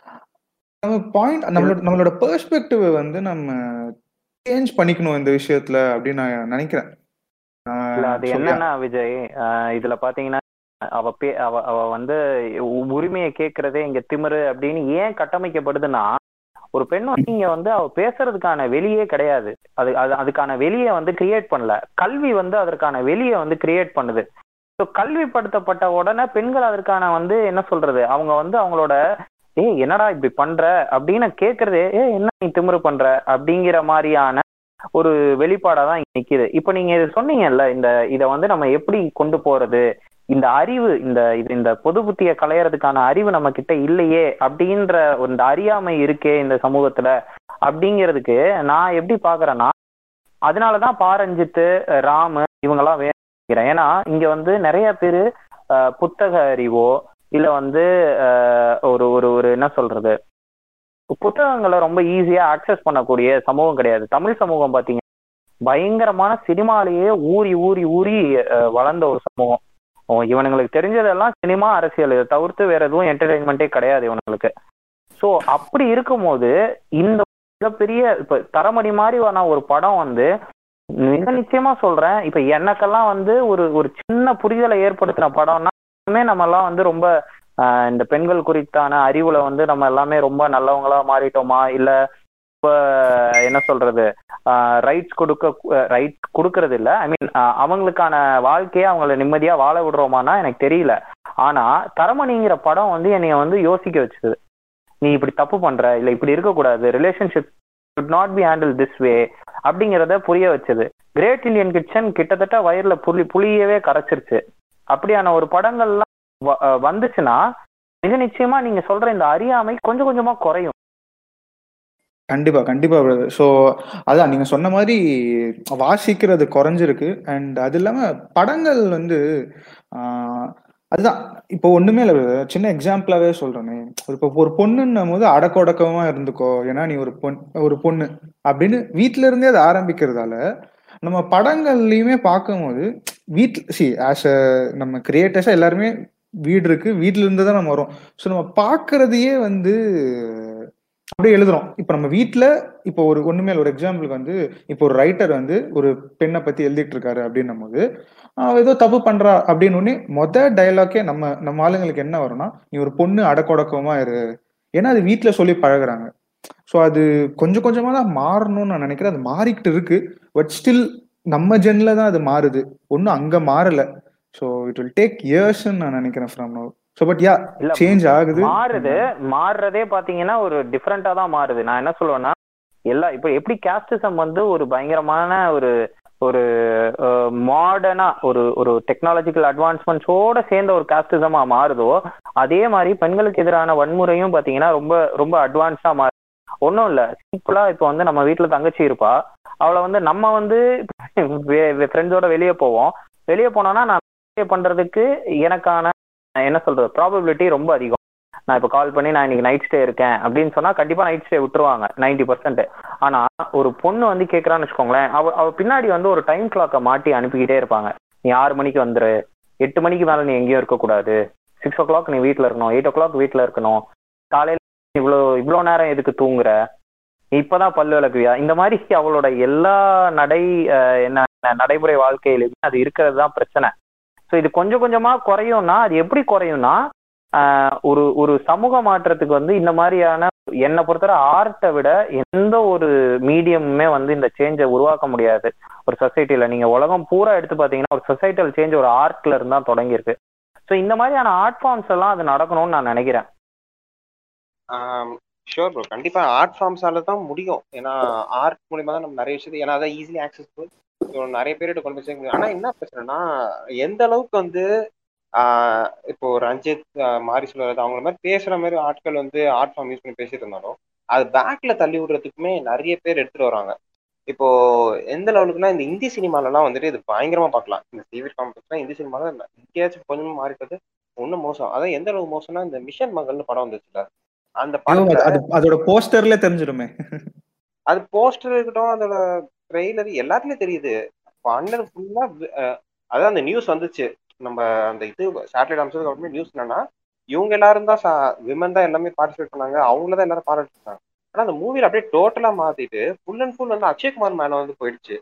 நம்ம பாயிண்ட் நம்மளோட நம்மளோட பெர்ஸ்பெக்டிவ் வந்து நம்ம சேஞ்ச் பண்ணிக்கணும் இந்த விஷயத்துல அப்படின்னு நான் நினைக்கிறேன் ஆஹ் இல்ல அது so, yeah. என்னன்னா விஜய் ஆஹ் இதுல பாத்தீங்கன்னா அவ பே அவ அவ வந்து உ- உரிமையை கேட்கறதே இங்க திமிரு அப்படின்னு ஏன் கட்டமைக்கப்படுதுன்னா ஒரு பெண் வந்து இங்க வந்து அவ பேசுறதுக்கான வெளியே கிடையாது அது அது அதுக்கான வெளியை வந்து கிரியேட் பண்ணல கல்வி வந்து அதற்கான வெளியை வந்து கிரியேட் பண்ணுது ஸோ கல்விப்படுத்தப்பட்ட உடனே பெண்கள் அதற்கான வந்து என்ன சொல்றது அவங்க வந்து அவங்களோட ஏய் என்னடா இப்படி பண்ற அப்படின்னு கேட்கறதே ஏ என்ன நீ திமிரு பண்ற அப்படிங்கிற மாதிரியான ஒரு வெளிப்பாடா தான் இங்க நிக்குது இப்போ நீங்க இது சொன்னீங்கல்ல இந்த இத வந்து நம்ம எப்படி கொண்டு போறது இந்த அறிவு இந்த இது இந்த பொது புத்திய களையறதுக்கான அறிவு நம்ம கிட்ட இல்லையே அப்படின்ற ஒரு இந்த அறியாமை இருக்கே இந்த சமூகத்துல அப்படிங்கிறதுக்கு நான் எப்படி பாக்குறேன்னா அதனாலதான் பாரஞ்சித்து ராமு இவங்கெல்லாம் வேணும் ஏன்னா இங்க வந்து நிறைய பேரு அஹ், புத்தக அறிவோ இல்ல வந்து அஹ், ஒரு ஒரு ஒரு என்ன சொல்றது புத்தகங்களை ரொம்ப ஈஸியா அக்சஸ் பண்ணக்கூடிய சமூகம் கிடையாது தமிழ் சமூகம் பாத்தீங்க பயங்கரமான சினிமாலேயே ஊறி ஊறி ஊறி அஹ், வளர்ந்த ஒரு சமூகம் ஓ, இவனுங்களுக்கு தெரிஞ்சதெல்லாம் சினிமா அரசியல் இதை தவிர்த்து வேற எதுவும் என்டர்டைன்மெண்ட்டே கிடையாது இவனுங்களுக்கு ஸோ அப்படி இருக்கும்போது இந்த மிகப்பெரிய இப்ப தரமணி மாதிரியான ஒரு படம் வந்து மிக நிச்சயமா சொல்றேன் இப்ப எனக்கெல்லாம் வந்து ஒரு ஒரு சின்ன புரிதலை ஏற்படுத்தின படம்னா எல்லாமே நம்ம எல்லாம் வந்து ரொம்ப ஆஹ், இந்த பெண்கள் குறித்தான அறிவுல வந்து நம்ம எல்லாமே ரொம்ப நல்லவங்களா மாறிட்டோமா இல்ல இப்ப என்ன சொல்றது ரைட்ஸ் கொடுக்க ரைட்ஸ் கொடுக்கறது இல்ல ஐ மீன் அவங்களுக்கான வாழ்க்கையை அவங்கள நிம்மதியா வாழ விடுறோமானா எனக்கு தெரியல ஆனா தரமணிங்கிற படம் வந்து என்னைய வந்து யோசிக்க வச்சது நீ இப்படி தப்பு பண்ற இல்ல இப்படி இருக்கக்கூடாது relationship should not be handle this way அப்படிங்கிறத புரிய வச்சது கிரேட் இந்தியன் கிச்சன் கிட்டத்தட்ட வயர்ல புளி புளியவே கரைச்சிருச்சு அப்படியான ஒரு படங்கள்லாம் வ- அஹ் வந்துச்சுன்னா மிக நிச்சயமா நீங்க சொல்ற இந்த அறியாமை கொஞ்சம் கொஞ்சமா குறையும் கண்டிப்பா கண்டிப்பா பிரதர் ஸோ அதான் நீங்க சொன்ன மாதிரி வாசிக்கிறது குறைஞ்சிருக்கு அண்ட் அது இல்லாம படங்கள் வந்து ஆஹ், அதுதான் இப்போ ஒண்ணுமே இல்லை brother. சின்ன எக்ஸாம்பிளாவே சொல்றேனே இப்போ ஒரு பொண்ணுன்னும் போது அடக்கொடக்கமா இருந்துக்கோ ஏன்னா நீ ஒரு பொன் ஒரு பொண்ணு அப்படின்னு வீட்ல இருந்தே அதை ஆரம்பிக்கிறதால நம்ம படங்கள்லயுமே பார்க்கும்போது வீட்டில் சி ஆஸ் அ நம்ம கிரியேட்டர்ஸா எல்லாருமே வீடு இருக்கு வீட்ல இருந்து தான் நம்ம வரோம் ஸோ நம்ம பார்க்கறதையே வந்து அப்படியே எழுதுறோம் இப்போ நம்ம வீட்ல இப்போ ஒரு ஒண்ணுமே இல்ல, ஒரு எக்ஸாம்பிளுக்கு வந்து இப்போ ஒரு ரைட்டர் வந்து ஒரு பெண்ணை பத்தி எழுதிட்டு இருக்காரு அப்படின்னும் போது அவ ஏதோ தப்பு பண்றா அப்படின்னு உடனே மொத டைலாக்கே நம்ம நம்ம ஆளுங்களுக்கு என்ன வரும்னா நீ ஒரு பொண்ணு அடக்கொடக்கமா இரு ஏன்னா அது வீட்ல சொல்லி பழகுறாங்க ஸோ அது கொஞ்சம் கொஞ்சமா தான் மாறணும்னு நான் நினைக்கிறேன் அது மாறிக்கிட்டு இருக்கு பட் ஸ்டில் நம்ம ஜென்ல தான் அது மாறுது ஒன்றும் அங்க மாறல ஸோ இட் வில் டேக் இயர்ஸ்ன்னு நான் நினைக்கிறேன் from no so but yeah இல்ல சேஞ்ச் ஆகுது மாறுது மாறுறதே பாத்தீங்கன்னா ஒரு டிஃப்ரெண்டா தான் மாறுது நான் என்ன சொல்லுவேன்னா எல்லா இப்போ எப்படி கேஸ்டிசம் வந்து ஒரு பயங்கரமான ஒரு ஒரு மாடர்னா ஒரு ஒரு டெக்னாலஜிக்கல் அட்வான்ஸ்மெண்ட்ஸோட சேர்ந்த ஒரு காஸ்டிசமா மாறுதோ அதே மாதிரி பெண்களுக்கு எதிரான வன்முறையும் பாத்தீங்கன்னா ரொம்ப ரொம்ப அட்வான்ஸா மாறு ஒன்றும் இல்லை சிம்பிளா இப்போ வந்து நம்ம வீட்டுல தங்கச்சி இருப்பா அவளை வந்து நம்ம வந்து ஃப்ரெண்ட்ஸோட வெளியே போவோம் வெளியே போனோம்னா நான் பண்றதுக்கு எனக்கான என்ன சொல்றது ப்ராபபிலிட்டி ரொம்ப அதிகம் நான் இப்போ கால் பண்ணி நான் இன்னைக்கு நைட் ஸ்டே இருக்கேன் அப்படின்னு சொன்னா கண்டிப்பா நைட் ஸ்டே விட்டுருவாங்க நைன்டி பர்சன்ட் ஆனா ஒரு பொண்ணு வந்து கேட்கறான்னு வச்சுக்கோங்களேன் அவ அவ பின்னாடி வந்து ஒரு டைம் கிளாக்கை மாட்டி அனுப்பிக்கிட்டே இருப்பாங்க நீ ஆறு மணிக்கு வந்துரு எட்டு மணிக்கு மேல நீ எங்கேயும் இருக்கக்கூடாது சிக்ஸ் ஓ கிளாக் நீ வீட்டில் இருக்கணும் எயிட் ஓ கிளாக் வீட்டில் இருக்கணும் காலையில இவ்வளோ இவ்வளோ நேரம் எதுக்கு தூங்குற நீ இப்பதான் பல்லு விளக்குவியா இந்த மாதிரி அவளோட எல்லா நடை அஹ், என்ன என்ன நடைமுறை வாழ்க்கையிலுமே அது இருக்கிறது தான் பிரச்சனை ஸோ இது கொஞ்சம் கொஞ்சமா குறையும்னா அது எப்படி குறையும்னா ஆஹ், ஒரு ஒரு சமூக மாற்றத்துக்கு வந்து இந்த மாதிரியான என்னை பொறுத்தவரை ஆர்ட்டை விட எந்த ஒரு மீடியமுமே வந்து இந்த சேஞ்சை உருவாக்க முடியாது ஒரு சொசைட்டில நீங்க உலகம் பூரா எடுத்து பார்த்தீங்கன்னா ஒரு சொசைட்டல் சேஞ்ச் ஒரு ஆர்ட்ல இருந்தா தொடங்கியிருக்கு ஸோ இந்த மாதிரியான ஆர்ட் ஃபார்ம்ஸ் எல்லாம் அது நடக்கணும்னு நான் நினைக்கிறேன் ஷோர் ப்ரோ கண்டிப்பா ஆர்ட் ஃபார்ம்ஸால தான் முடியும் ஏன்னா ஆர்ட் மூலியமா தான் நம்ம நிறைய விஷயத்தை ஏன்னா அதான் ஈஸிலி ஆக்சஸ் நிறைய பேர்கிட்ட கொண்டு போய் சேர்க்க முடியும். ஆனா என்ன பிரச்சனைனா எந்த அளவுக்கு வந்து ஆஹ் இப்போ ரஞ்சித் ஆஹ் மாரி சொல்றது அவங்கள மாதிரி பேசுற மாதிரி ஆட்கள் வந்து ஆர்ட் ஃபார்ம் யூஸ் பண்ணி பேசிட்டு இருந்தாலும் அது பேக்ல தள்ளி விடுறதுக்குமே நிறைய பேர் எடுத்துட்டு வராங்க இப்போ எந்த லெவலுக்குன்னா இந்த இந்தி சினிமாலலாம் வந்துட்டு இது பயங்கரமா பார்க்கலாம் இந்த சிவி காம்பெக்ஸ்லாம் இந்தி சினிமால எங்கேயாச்சும் கொஞ்சமா மாறிட்டது ஒன்றும் மோசம் அதான் எந்த அளவுக்கு மோசம்னா இந்த மிஷன் மகள்னு படம் வந்துச்சுல அந்த ஐயோ, படத்துல அது- அது அதோட போஸ்டர்ல தெரிஞ்சிடுமே அது போஸ்டர் இருக்கட்டும் அதோட ட்ரெய்லர் எல்லாத்துலயும் தெரியுது இப்போ அண்ணன் ஃபுல்லா அதான் அந்த நியூஸ் வந்துச்சு நம்ம அந்த இது சேட்டலைட் அம்சத்துக்கு அப்புறமே நியூஸ் என்னன்னா இவங்க எல்லாரும் தான் விமன் தான் எல்லாமே பார்ட்டிசிபேட் பண்ணாங்க அவங்கள தான் எல்லாரும் பாராட்டிருக்காங்க ஆனா அந்த மூவில அப்படியே டோட்டலா மாத்திட்டு ஃபுல் அண்ட் ஃபுல் வந்து அக்ஷய்குமார் மேல வந்து போயிடுச்சு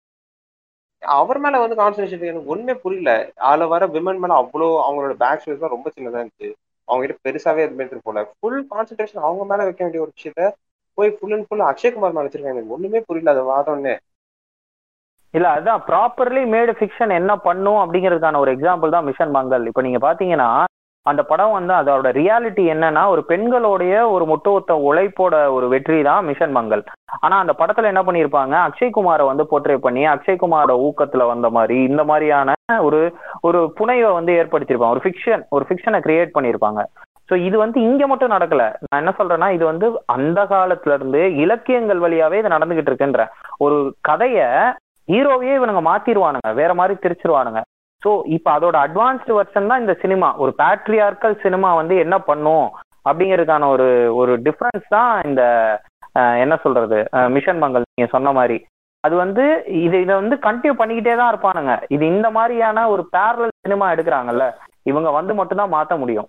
அவர் மேல வந்து கான்சன்ட்ரேஷன் எனக்கு ஒண்ணுமே புரியல அதுல வர விமன் மேல அவ்வளோ அவங்களோட பேக் ஸ்பேஸ் தான் ரொம்ப சின்னதா இருந்துச்சு அவங்க கிட்ட பெருசாவே எதுவுமே எடுத்துட்டு போல ஃபுல் கான்சன்ட்ரேஷன் அவங்க மேல வைக்க வேண்டிய ஒரு விஷயத்த போய் ஃபுல் அண்ட் ஃபுல் அக்ஷய்குமார் மேல வச்சிருக்காங்க எனக்கு ஒண்ணுமே புரியல அது வாதம்னே இல்ல அதான் ப்ராப்பர்லி மேடு ஃபிக்ஷன் என்ன பண்ணும் அப்படிங்கிறதுக்கான ஒரு எக்ஸாம்பிள் தான் மிஷன் மங்கள் இப்போ நீங்க பாத்தீங்கன்னா அந்த படம் வந்து அதோட ரியாலிட்டி என்னன்னா ஒரு பெண்களுடைய ஒரு முட்டுவத்த உழைப்போட ஒரு வெற்றி தான் மிஷன் மங்கள் ஆனா அந்த படத்துல என்ன பண்ணியிருப்பாங்க அக்ஷய்குமாரை வந்து போர்ட்ரே பண்ணி அக்ஷய்குமாரோட ஊக்கத்துல வந்த மாதிரி இந்த மாதிரியான ஒரு ஒரு புனைவை வந்து ஏற்படுத்தியிருப்பாங்க ஒரு ஃபிக்ஷன் ஒரு ஃபிக்ஷனை கிரியேட் பண்ணியிருப்பாங்க ஸோ இது வந்து இங்க மட்டும் நடக்கல நான் என்ன சொல்றேன்னா இது வந்து அந்த காலத்துல இருந்து இலக்கியங்கள் வழியாவே இது நடந்துகிட்டு இருக்குன்ற ஒரு கதைய ஹீரோவையே இவனுங்க மாத்திருவானுங்க வேற மாதிரி திரிச்சிருவானுங்க ஸோ இப்போ அதோட அட்வான்ஸ்டு வெர்ஷன் தான் இந்த சினிமா ஒரு பேட்ரியார்க்கல் சினிமா வந்து என்ன பண்ணும் அப்படிங்கிறதுக்கான ஒரு ஒரு டிஃப்ரென்ஸ் தான் இந்த அஹ், என்ன சொல்றது அஹ், மிஷன் மங்கள் நீங்க சொன்ன மாதிரி அது வந்து இது இதை வந்து கண்டினியூ பண்ணிக்கிட்டே தான் இருப்பானுங்க இது இந்த மாதிரியான ஒரு பேரலல் சினிமா எடுக்கிறாங்கல்ல இவங்க வந்து மட்டும்தான் மாத்த முடியும்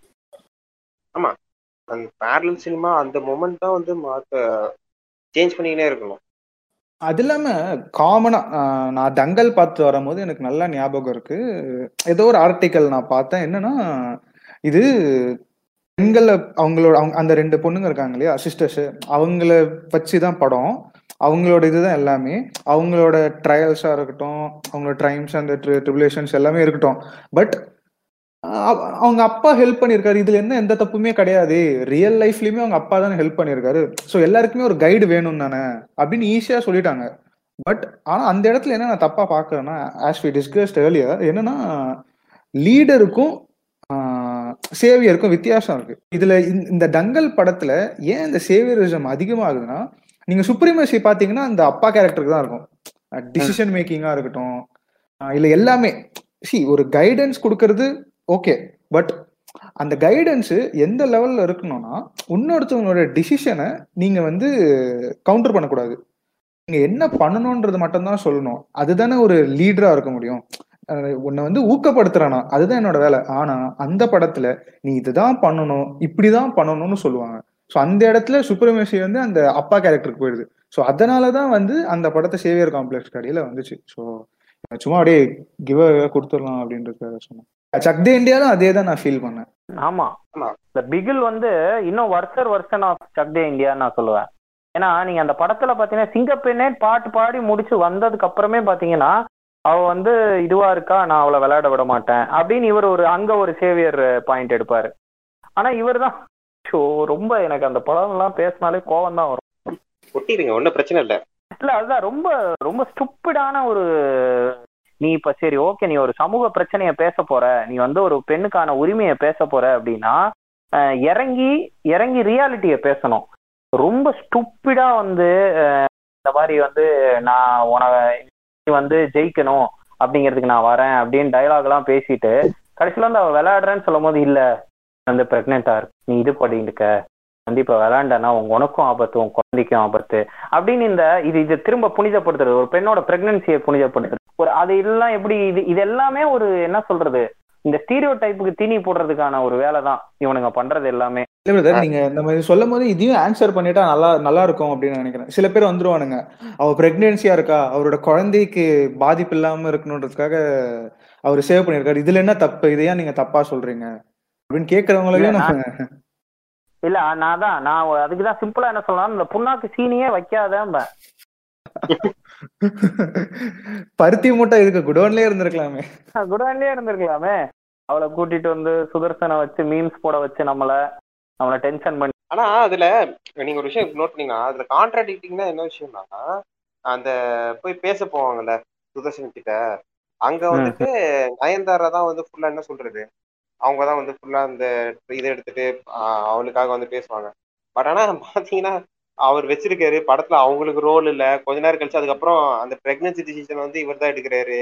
அந்த பேரலல் சினிமா அந்த மொமெண்ட் தான் வந்து மாத்த சேஞ்ச் பண்ணிக்கினே இருக்கணும் அது இல்லாம காமனா நான் தங்கல் பார்த்து வரும்போது எனக்கு நல்லா ஞாபகம் இருக்கு ஏதோ ஒரு ஆர்டிக்கல் நான் பார்த்தேன் என்னன்னா இது பெண்களை அவங்களோட அவங்க அந்த ரெண்டு பொண்ணுங்க இருக்காங்க இல்லையா சிஸ்டர்ஸ் அவங்கள வச்சு தான் படம் அவங்களோட இதுதான் எல்லாமே அவங்களோட ட்ரையல்ஸா இருக்கட்டும் அவங்களோட ட்ரைம்ஸ் அந்த ட்ரிபுலேஷன்ஸ் எல்லாமே இருக்கட்டும் பட் அ- அவங்க அப்பா ஹெல்ப் பண்ணியிருக்காரு இதுல என்ன எந்த தப்புமே கிடையாது ரியல் லைஃப்லயுமே அவங்க அப்பா தானே ஹெல்ப் பண்ணியிருக்காரு ஸோ எல்லாருக்குமே ஒரு கைடு வேணும் தானே அப்படின்னு ஈஸியா சொல்லிட்டாங்க பட் ஆனா அந்த இடத்துல என்ன நான் தப்பா பாக்குறேன்னா ஆஸ் வி டிஸ்கஸ்ட் ஏர்லியர் என்னன்னா லீடருக்கும் சேவியருக்கும் வித்தியாசம் இருக்கு இதுல இந்த- இந்த டங்கல் படத்துல ஏன் இந்த சேவியரிசம் அதிகமாகுதுன்னா நீங்க சுப்ரீமசி பாத்தீங்கன்னா அந்த அப்பா கேரக்டருக்கு தான் இருக்கும் டிசிஷன் மேக்கிங்கா இருக்கட்டும் அஹ் இல்ல எல்லாமே சி ஒரு கைடன்ஸ் கொடுக்கறது ஓகே பட் அந்த கைடன்ஸ் எந்த லெவல்ல இருக்கணும்னா இன்னொருத்தவங்களோட டிசிஷனை நீங்க வந்து கவுண்டர் பண்ணக்கூடாது நீங்க என்ன பண்ணணும்ன்றது மட்டும்தான் சொல்லணும் அதுதானே ஒரு லீடரா இருக்க முடியும் அஹ் உன்னை வந்து ஊக்கப்படுத்துறானா அதுதான் என்னோட வேலை ஆனா அந்த படத்துல நீ இதுதான் பண்ணணும் இப்படிதான் பண்ணணும்னு சொல்லுவாங்க ஸோ அந்த இடத்துல சுப்ரமேசி வந்து அந்த அப்பா கேரக்டருக்கு போயிடுது ஸோ அதனாலதான் வந்து அந்த படத்தை சேவியர் காம்ப்ளெக்ஸ் கடையில வந்துச்சு ஸோ சும்மா அப்படியே கிவ் கொடுத்துடலாம் அப்படின்றது சொன்னேன் சக்தே இந்தியாலும் அதே தான் நான் ஃபீல் பண்ணேன் ஆமா ஆமா. இந்த பிகில் வந்து இன்னும் வருஷர் வருஷன் ஆஃப் சக்தே இந்தியான்னு நான் சொல்லுவேன் ஏன்னா நீங்க அந்த படத்துல பாத்தீங்கன்னா சிங்கப்பெண்ணே பாட்டு பாடி முடிச்சு வந்ததுக்கு அப்புறமே பாத்தீங்கன்னா அவ வந்து இதுவா இருக்கா நான் அவளை விளையாட விட மாட்டேன் அப்படின்னு இவர் ஒரு அங்க ஒரு சேவியர் பாயிண்ட் எடுப்பாரு ஆனா இவர் தான் ரொம்ப எனக்கு அந்த படம் எல்லாம் பேசினாலே கோவம் தான் வரும் ஒட்டிடுங்க ஒன்றும் பிரச்சனை இல்லை இல்ல அதுதான் ரொம்ப ரொம்ப ஸ்டூப்பிடான ஒரு நீ இப்ப சரி ஓகே நீ ஒரு சமூக பிரச்சனைய பேச போற நீ வந்து ஒரு பெண்ணுக்கான உரிமையை பேச போற அப்படின்னா அஹ், இறங்கி இறங்கி ரியாலிட்டிய பேசணும் ரொம்ப ஸ்டூப்பிடா வந்து அஹ், இந்த மாதிரி வந்து நான் உன நீ வந்து ஜெயிக்கணும் அப்படிங்கிறதுக்கு நான் வரேன் அப்படின்னு டயலாக் எல்லாம் பேசிட்டு கடைசியில வந்து அவ விளையாடுறேன்னு சொல்லும் போது இல்ல வந்து பிரெக்னெண்டா இருக்கு நீ இது பண்ணிட்டு இருக்க வந்து இப்ப விளையாண்டனா உங்க உனக்கும் ஆபத்து உன் குழந்தைக்கும் ஆபத்து அப்படின்னு இந்த இது இது திரும்ப புனிதப்படுத்துறது ஒரு பெண்ணோட பிரெக்னன்சியை புனிதப்படுத்துறது ஒரு அது எல்லாம் எப்படி இது இது எல்லாமே ஒரு என்ன சொல்றது இந்த ஸ்டீரியோ டைப்புக்கு தீனி போடுறதுக்கான ஒரு வேலை தான் இவனுங்க பண்றது எல்லாமே இல்ல பிரதர் நீங்க இந்த மாதிரி சொல்லும் போது இதையும் ஆன்சர் பண்ணிட்டா நல்லா நல்லா இருக்கும் அப்படின்னு நினைக்கிறேன் சில பேர் வந்துருவானுங்க அவ பிரெக்னன்சியா இருக்கா அவரோட குழந்தைக்கு பாதிப்பு இல்லாம இருக்கணுன்றதுக்காக அவர் சேவ் பண்ணியிருக்காரு இதுல என்ன தப்பு இதை ஏன் நீங்க தப்பா சொல்றீங்க அப்படின்னு கேட்கறவங்களையும் இல்ல, நம்ம இல்ல நான் தான் நான் அதுக்கு தான் சிம்பிளா என்ன சொல்லலாம் இந்த புண்ணாக்கு சீனியே வைக்காத பருத்தி மூட்டை இதுக்கு குடோன்லயே இருந்திருக்கலாமே குடோன்லயே இருந்திருக்கலாமே அவளை கூட்டிட்டு வந்து சுதர்சனை வச்சு மீம்ஸ் போட வச்சு நம்மள நம்மள டென்ஷன் பண்ணி ஆனா அதுல நீங்க ஒரு விஷயம் நோட் பண்ணீங்கன்னா அதுல கான்ட்ராடிக்டிங்னா என்ன விஷயம்னா அந்த போய் பேச போவாங்கல்ல சுதர்சன் கிட்ட அங்க வந்துட்டு நயன்தாரா தான் வந்து ஃபுல்லா என்ன சொல்றது அவங்க தான் வந்து ஃபுல்லா அந்த இதை எடுத்துட்டு ஆஹ் அவளுக்காக வந்து பேசுவாங்க பட் ஆனா பாத்தீங்கன்னா அவர் வச்சிருக்காரு படத்துல அவங்களுக்கு ரோல் இல்ல கொஞ்ச நேரம் கழிச்சு அதுக்கப்புறம் அந்த பிரெக்னன்சி டிசிஷன் வந்து இவர் தான் எடுக்கிறாரு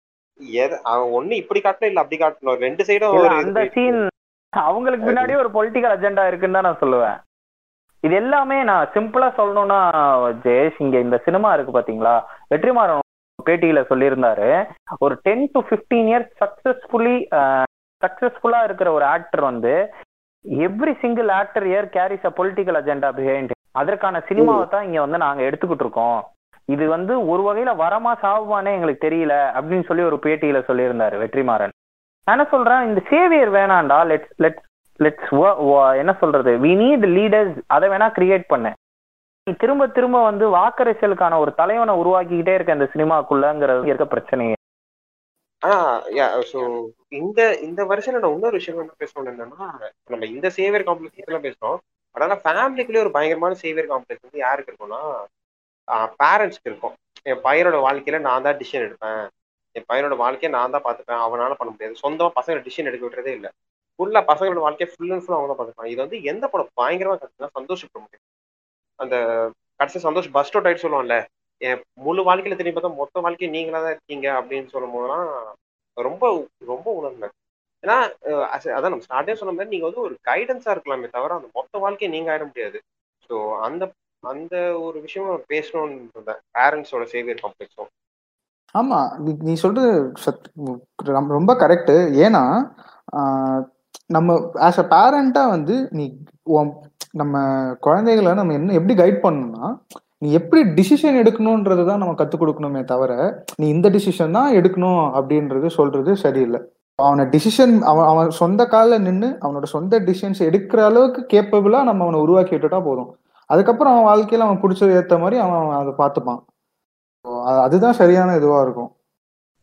எது அவன் ஒண்ணு இப்படி காட்டணும் இல்ல அப்படி காட்டணும் ரெண்டு சைடும் இல்ல, ஒரு இது அந்த போயிட்டு சீன் அவங்களுக்கு பின்னாடி ஒரு பொலிட்டிக்கல் அஜெண்டா இருக்குன்னு தான் நான் சொல்லுவேன் இது எல்லாமே நான் சிம்பிளா சொல்லணும்னா ஜெயேஷ் இங்க இந்த சினிமா இருக்கு பாத்தீங்களா வெற்றிமாறன் பேட்டியில சொல்லியிருந்தாரு ஒரு டென் டு 15 இயர்ஸ் சக்சஸ்ஃபுல்லி சக்சஸ்ஃபுல்லா இருக்கிற ஒரு ஆக்டர் வந்து every single actor here carries a political agenda behind அதற்கான சினிமாவை தான் இங்க வந்து நாங்க எடுத்துக்கிட்டு இருக்கோம் இது வந்து ஒரு வகையில வரமா சாவுமானே எங்களுக்கு தெரியல அப்படின்னு சொல்லி ஒரு பேட்டியில சொல்லியிருந்தாரு வெற்றிமாறன் நான் என்ன சொல்றேன் இந்த சேவியர் வேணாண்டா லெட்ஸ் லெட்ஸ் லெட்ஸ் என்ன சொல்றது வி நீட் லீடர்ஸ் அதை வேணா கிரியேட் பண்ண நீ திரும்ப திரும்ப வந்து வாக்கரசியலுக்கான ஒரு தலைவனை உருவாக்கிக்கிட்டே இருக்க இந்த சினிமாக்குள்ளங்கிறது இருக்க பிரச்சனையே ஆனா யா ஸோ இந்த இந்த வருஷம் நான் இன்னொரு விஷயம் என்ன பேசணும் என்னன்னா நம்ம இந்த சேவியர் காம்ப்ளெக்ஸ் எல்லாம் பேசுறோம் பட் ஆனா ஃபேமிலிக்குள்ளே ஒரு பயங்கரமான சேவியர் காம்ப்ளெக்ஸ் வந்து யாருக்கு இருக்கும்னா பேரண்ட்ஸ்க்கு இருக்கும் என் பையனோட வாழ்க்கையில நான் தான் டிசிஷன் எடுப்பேன் என் பையனோட வாழ்க்கையை நான் தான் பார்த்துப்பேன் அவனால பண்ண முடியாது சொந்தமா பசங்க டிசிஷன் எடுக்க விட்டுறதே இல்லை ஃபுல்லா பசங்களோட வாழ்க்கையை ஃபுல் அண்ட் ஃபுல் அவங்க தான் பார்த்துப்பாங்க இது வந்து எந்த படம் பயங்கரமா கற்றுனா சந்தோஷப்பட முடியும் அந்த கடைசி சந்தோஷ் பஸ் ஸ்டோட் ஆயிட்டு சொல்லுவான்ல என் முழு வாழ்க்கையில திரும்பி பார்த்தா மொத்த வாழ்க்கை நீங்களா தான் இருக்கீங்க அப்படின்னு சொல்லும் போதெல்லாம் ரொம்ப ரொம்ப உணர்ந்தேன் ஏன்னா அஹ் as- அதான் நம்ம ஸ்டார்டே சொன்ன மாதிரி நீங்க வந்து ஒரு கைடன்ஸா இருக்கலாமே தவிர அந்த மொத்த வாழ்க்கையை நீங்க ஆயிட முடியாது ஸோ அந்த அந்த ஒரு விஷயம் பேசணும்னு இருந்தேன் பேரண்ட்ஸோட சேவியர் காம்ப்ளெக்ஸும் ஆமா நீ நீ சொல்றது சத் ரொம்ப- ரொம்ப கரெக்ட் ஏன்னா ஆஹ், நம்ம ஆஸ் அ பேரண்டா வந்து நீ உன் நம்ம குழந்தைகளை நம்ம என்ன எப்படி கைட் பண்ணணும்னா நீ எப்படி டிசிஷன் எடுக்கணுன்றது தான் நம்ம கற்றுக் கொடுக்கணுமே தவிர நீ இந்த டிசிஷன் தான் எடுக்கணும் அப்படின்றது சொல்றது சரியில்லை அவனை டிசிஷன் அவன் அவன் சொந்த காலில் நின்று அவனோட சொந்த டிசிஷன்ஸ் எடுக்கிற அளவுக்கு கேப்பபிளா நம்ம அவனை உருவாக்கி விட்டுட்டா போதும் அதுக்கப்புறம் அவன் வாழ்க்கையில அவன் பிடிச்சது ஏற்ற மாதிரி அவன் அவன் அதை பார்த்துப்பான் So, அ- அதுதான் சரியான இதுவா இருக்கும்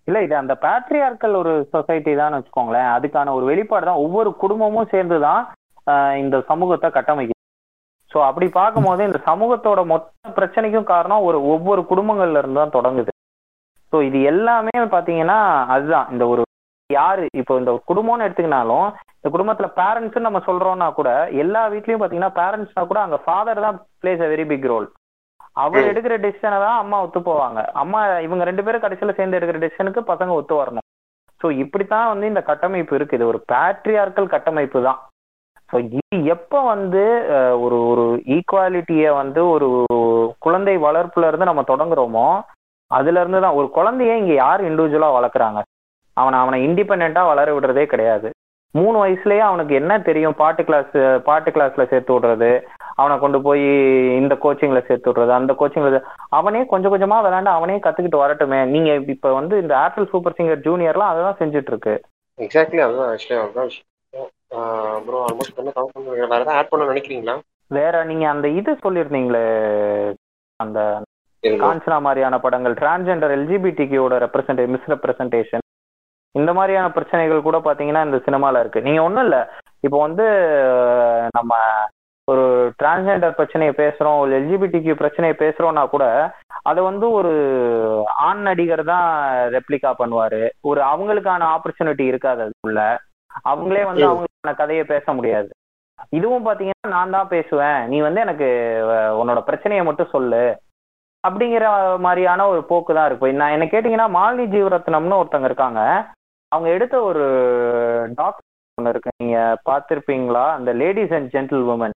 இல்ல இது அந்த பேட்ரியார்க்கல் ஒரு சொசைட்டி தான் வச்சுக்கோங்களேன் அதுக்கான ஒரு வெளிப்பாடு தான் ஒவ்வொரு குடும்பமும் சேர்ந்து தான் ஆஹ் இந்த சமூகத்தை கட்டமைக்குது ஸோ அப்படி பார்க்கும்போது இந்த சமூகத்தோட மொத்த பிரச்சனைக்கும் காரணம் ஒரு ஒவ்வொரு குடும்பங்கள்ல இருந்து தான் தொடங்குது ஸோ இது எல்லாமே பாத்தீங்கன்னா அதுதான் இந்த ஒரு யாரு இப்போ இந்த ஒரு குடும்பம்னு எடுத்துக்கினாலும் இந்த குடும்பத்துல பேரண்ட்ஸ் நம்ம சொல்றோம்னா கூட எல்லா வீட்லயும் பாத்தீங்கன்னா பேரண்ட்ஸ்னா கூட அங்க ஃபாதர் தான் plays a very big role அவர் ம். எடுக்கிற டெசிஷனை தான் அம்மா ஒத்து போவாங்க அம்மா இவங்க ரெண்டு பேரும் கடைசியில சேர்ந்து எடுக்கிற டெசிஷனுக்கு பசங்க ஒத்து வரணும் ஸோ இப்படித்தான் வந்து இந்த கட்டமைப்பு இருக்கு இது ஒரு பேட்ரியார்க்கல் கட்டமைப்பு தான் ஸோ இது எப்போ வந்து அஹ், ஒரு ஒரு ஈக்குவாலிட்டியை வந்து ஒரு குழந்தை வளர்ப்புல இருந்து நம்ம தொடங்குறோமோ அதுல இருந்து தான் ஒரு குழந்தைய இங்க யார் இண்டிவிஜுவலா வளர்க்குறாங்க அவனை அவனை இண்டிபெண்டா வளர விடுறதே கிடையாது மூணு வயசுலயே அவனுக்கு என்ன தெரியும் பாட்டு கிளாஸ் பாட்டு கிளாஸ்ல சேர்த்து விடுறது அவனை கொண்டு போய் இந்த கோச்சிங்ல சேர்த்து விடுறது அந்த கோச்சிங்ல அவனே கொஞ்சம் கொஞ்சமா விளையாண்டு அவனே கத்துக்கிட்டு வரட்டுமே நீங்க இப்ப வந்து இந்த ஏர்டெல் சூப்பர் சிங்கர் ஜூனியர்லாம் அததான் செஞ்சுட்டு இருக்கு எக்ஸாக்ட்லி அதுதான் ஆக்சுவலி அதுதான் விஷயம் ப்ரோ ஆல்மோஸ்ட் என்ன கவர் பண்ணுறீங்க வேறு எதாவது ஆட் பண்ண நினைக்கிறீங்களா வேற நீங்க அந்த இது சொல்லியிருந்தீங்களே அந்த இருங்க. காஞ்சனா மாதிரியான படங்கள் டிரான்ஸ்ஜெண்டர் எல்ஜிபிடிக்கியோட ரெப்ரசன்டே மிஸ் ரெப்ரசன்டேஷன் இந்த மாதிரியான பிரச்சனைகள் கூட பாத்தீங்கன்னா இந்த சினிமால இருக்கு நீங்க ஒண்ணும் இல்ல இப்போ வந்து அஹ், நம்ம ஒரு டிரான்ஸ்ஜெண்டர் பிரச்சனையை பேசுறோம் ஒரு எல்ஜிபிடிக்கு பிரச்சனையை பேசுறோம்னா கூட அதை வந்து ஒரு ஆண் நடிகர் தான் ரெப்ளிகா பண்ணுவாரு ஒரு அவங்களுக்கான ஆப்பர்ச்சுனிட்டி இருக்காது அதுக்குள்ள அவங்களே வந்து ம். அவங்களுக்கான கதையை பேச முடியாது இதுவும் பாத்தீங்கன்னா நான் தான் பேசுவேன் நீ வந்து எனக்கு அஹ், உன்னோட பிரச்சனையை மட்டும் சொல்லு அப்படிங்கிற மாதிரியான ஒரு போக்கு தான் இருக்கு இப்ப நான் என்ன கேட்டீங்கன்னா மாலினி ஜீவரத்னம்னு ஒருத்தங்க இருக்காங்க அவங்க எடுத்த ஒரு டாக் ஒன்று இருக்கு நீங்க பார்த்திருப்பீங்களா அந்த லேடிஸ் அண்ட் ஜென்டில் உமன்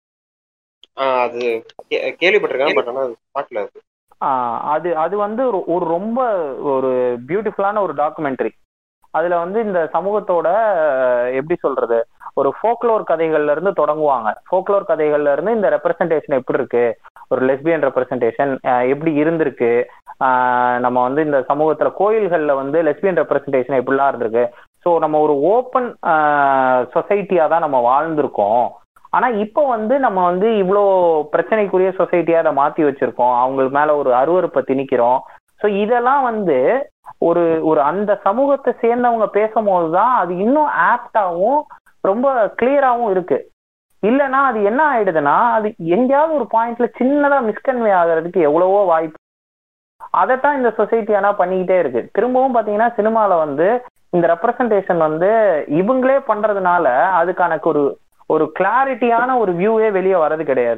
ஆ, அது கே- கேள்விப்பட்டிருக்கேன் பட் ஆனால் அது பார்க்கல அது அது அது வந்து ஒரு ஒரு ரொம்ப ஒரு பியூட்டிஃபுல்லான ஒரு டாக்குமெண்ட்ரி அதுல வந்து இந்த சமூகத்தோட அஹ், எப்படி சொல்றது ஒரு ஃபோக்லோர் கதைகள்ல இருந்து தொடங்குவாங்க ஃபோக்லோர் கதைகள்ல இருந்து இந்த ரெப்ரசன்டேஷன் எப்படி இருக்கு ஒரு லெஸ்பியன் ரெப்ரசன்டேஷன் எப்படி இருந்திருக்கு ஆஹ் நம்ம வந்து இந்த சமூகத்துல கோயில்கள்ல வந்து லெஸ்பியன் ரெப்ரசன்டேஷன் எப்படிலாம் இருந்திருக்கு ஸோ நம்ம ஒரு ஓப்பன் சொசைட்டியா தான் நம்ம வாழ்ந்திருக்கோம் ஆனா இப்போ வந்து நம்ம வந்து இவ்வளோ பிரச்சனைக்குரிய சொசைட்டியா அதை மாத்தி வச்சிருக்கோம் அவங்களுக்கு மேல ஒரு அருவருப்பை திணிக்கிறோம் ஸோ இதெல்லாம் வந்து ஒரு ஒரு அந்த சமூகத்தை சேர்ந்தவங்க பேசும்போது தான் அது இன்னும் ஆப்டாவும் ரொம்ப கிளியராகவும் இருக்கு இல்லைன்னா அது என்ன ஆயிடுதுன்னா அது எங்கேயாவது ஒரு பாயிண்ட்ல சின்னதா மிஸ்கன்வே ஆகிறதுக்கு எவ்வளவோ வாய்ப்பு அதைத்தான் இந்த சொசைட்டி ஆனா பண்ணிக்கிட்டே இருக்கு திரும்பவும் பாத்தீங்கன்னா சினிமால வந்து இந்த ரெப்ரசன்டேஷன் வந்து இவங்களே பண்றதுனால அதுக்கான ஒரு ஒரு கிளாரிட்டியான ஒரு வியூவே வெளியே வர்றது கிடையாது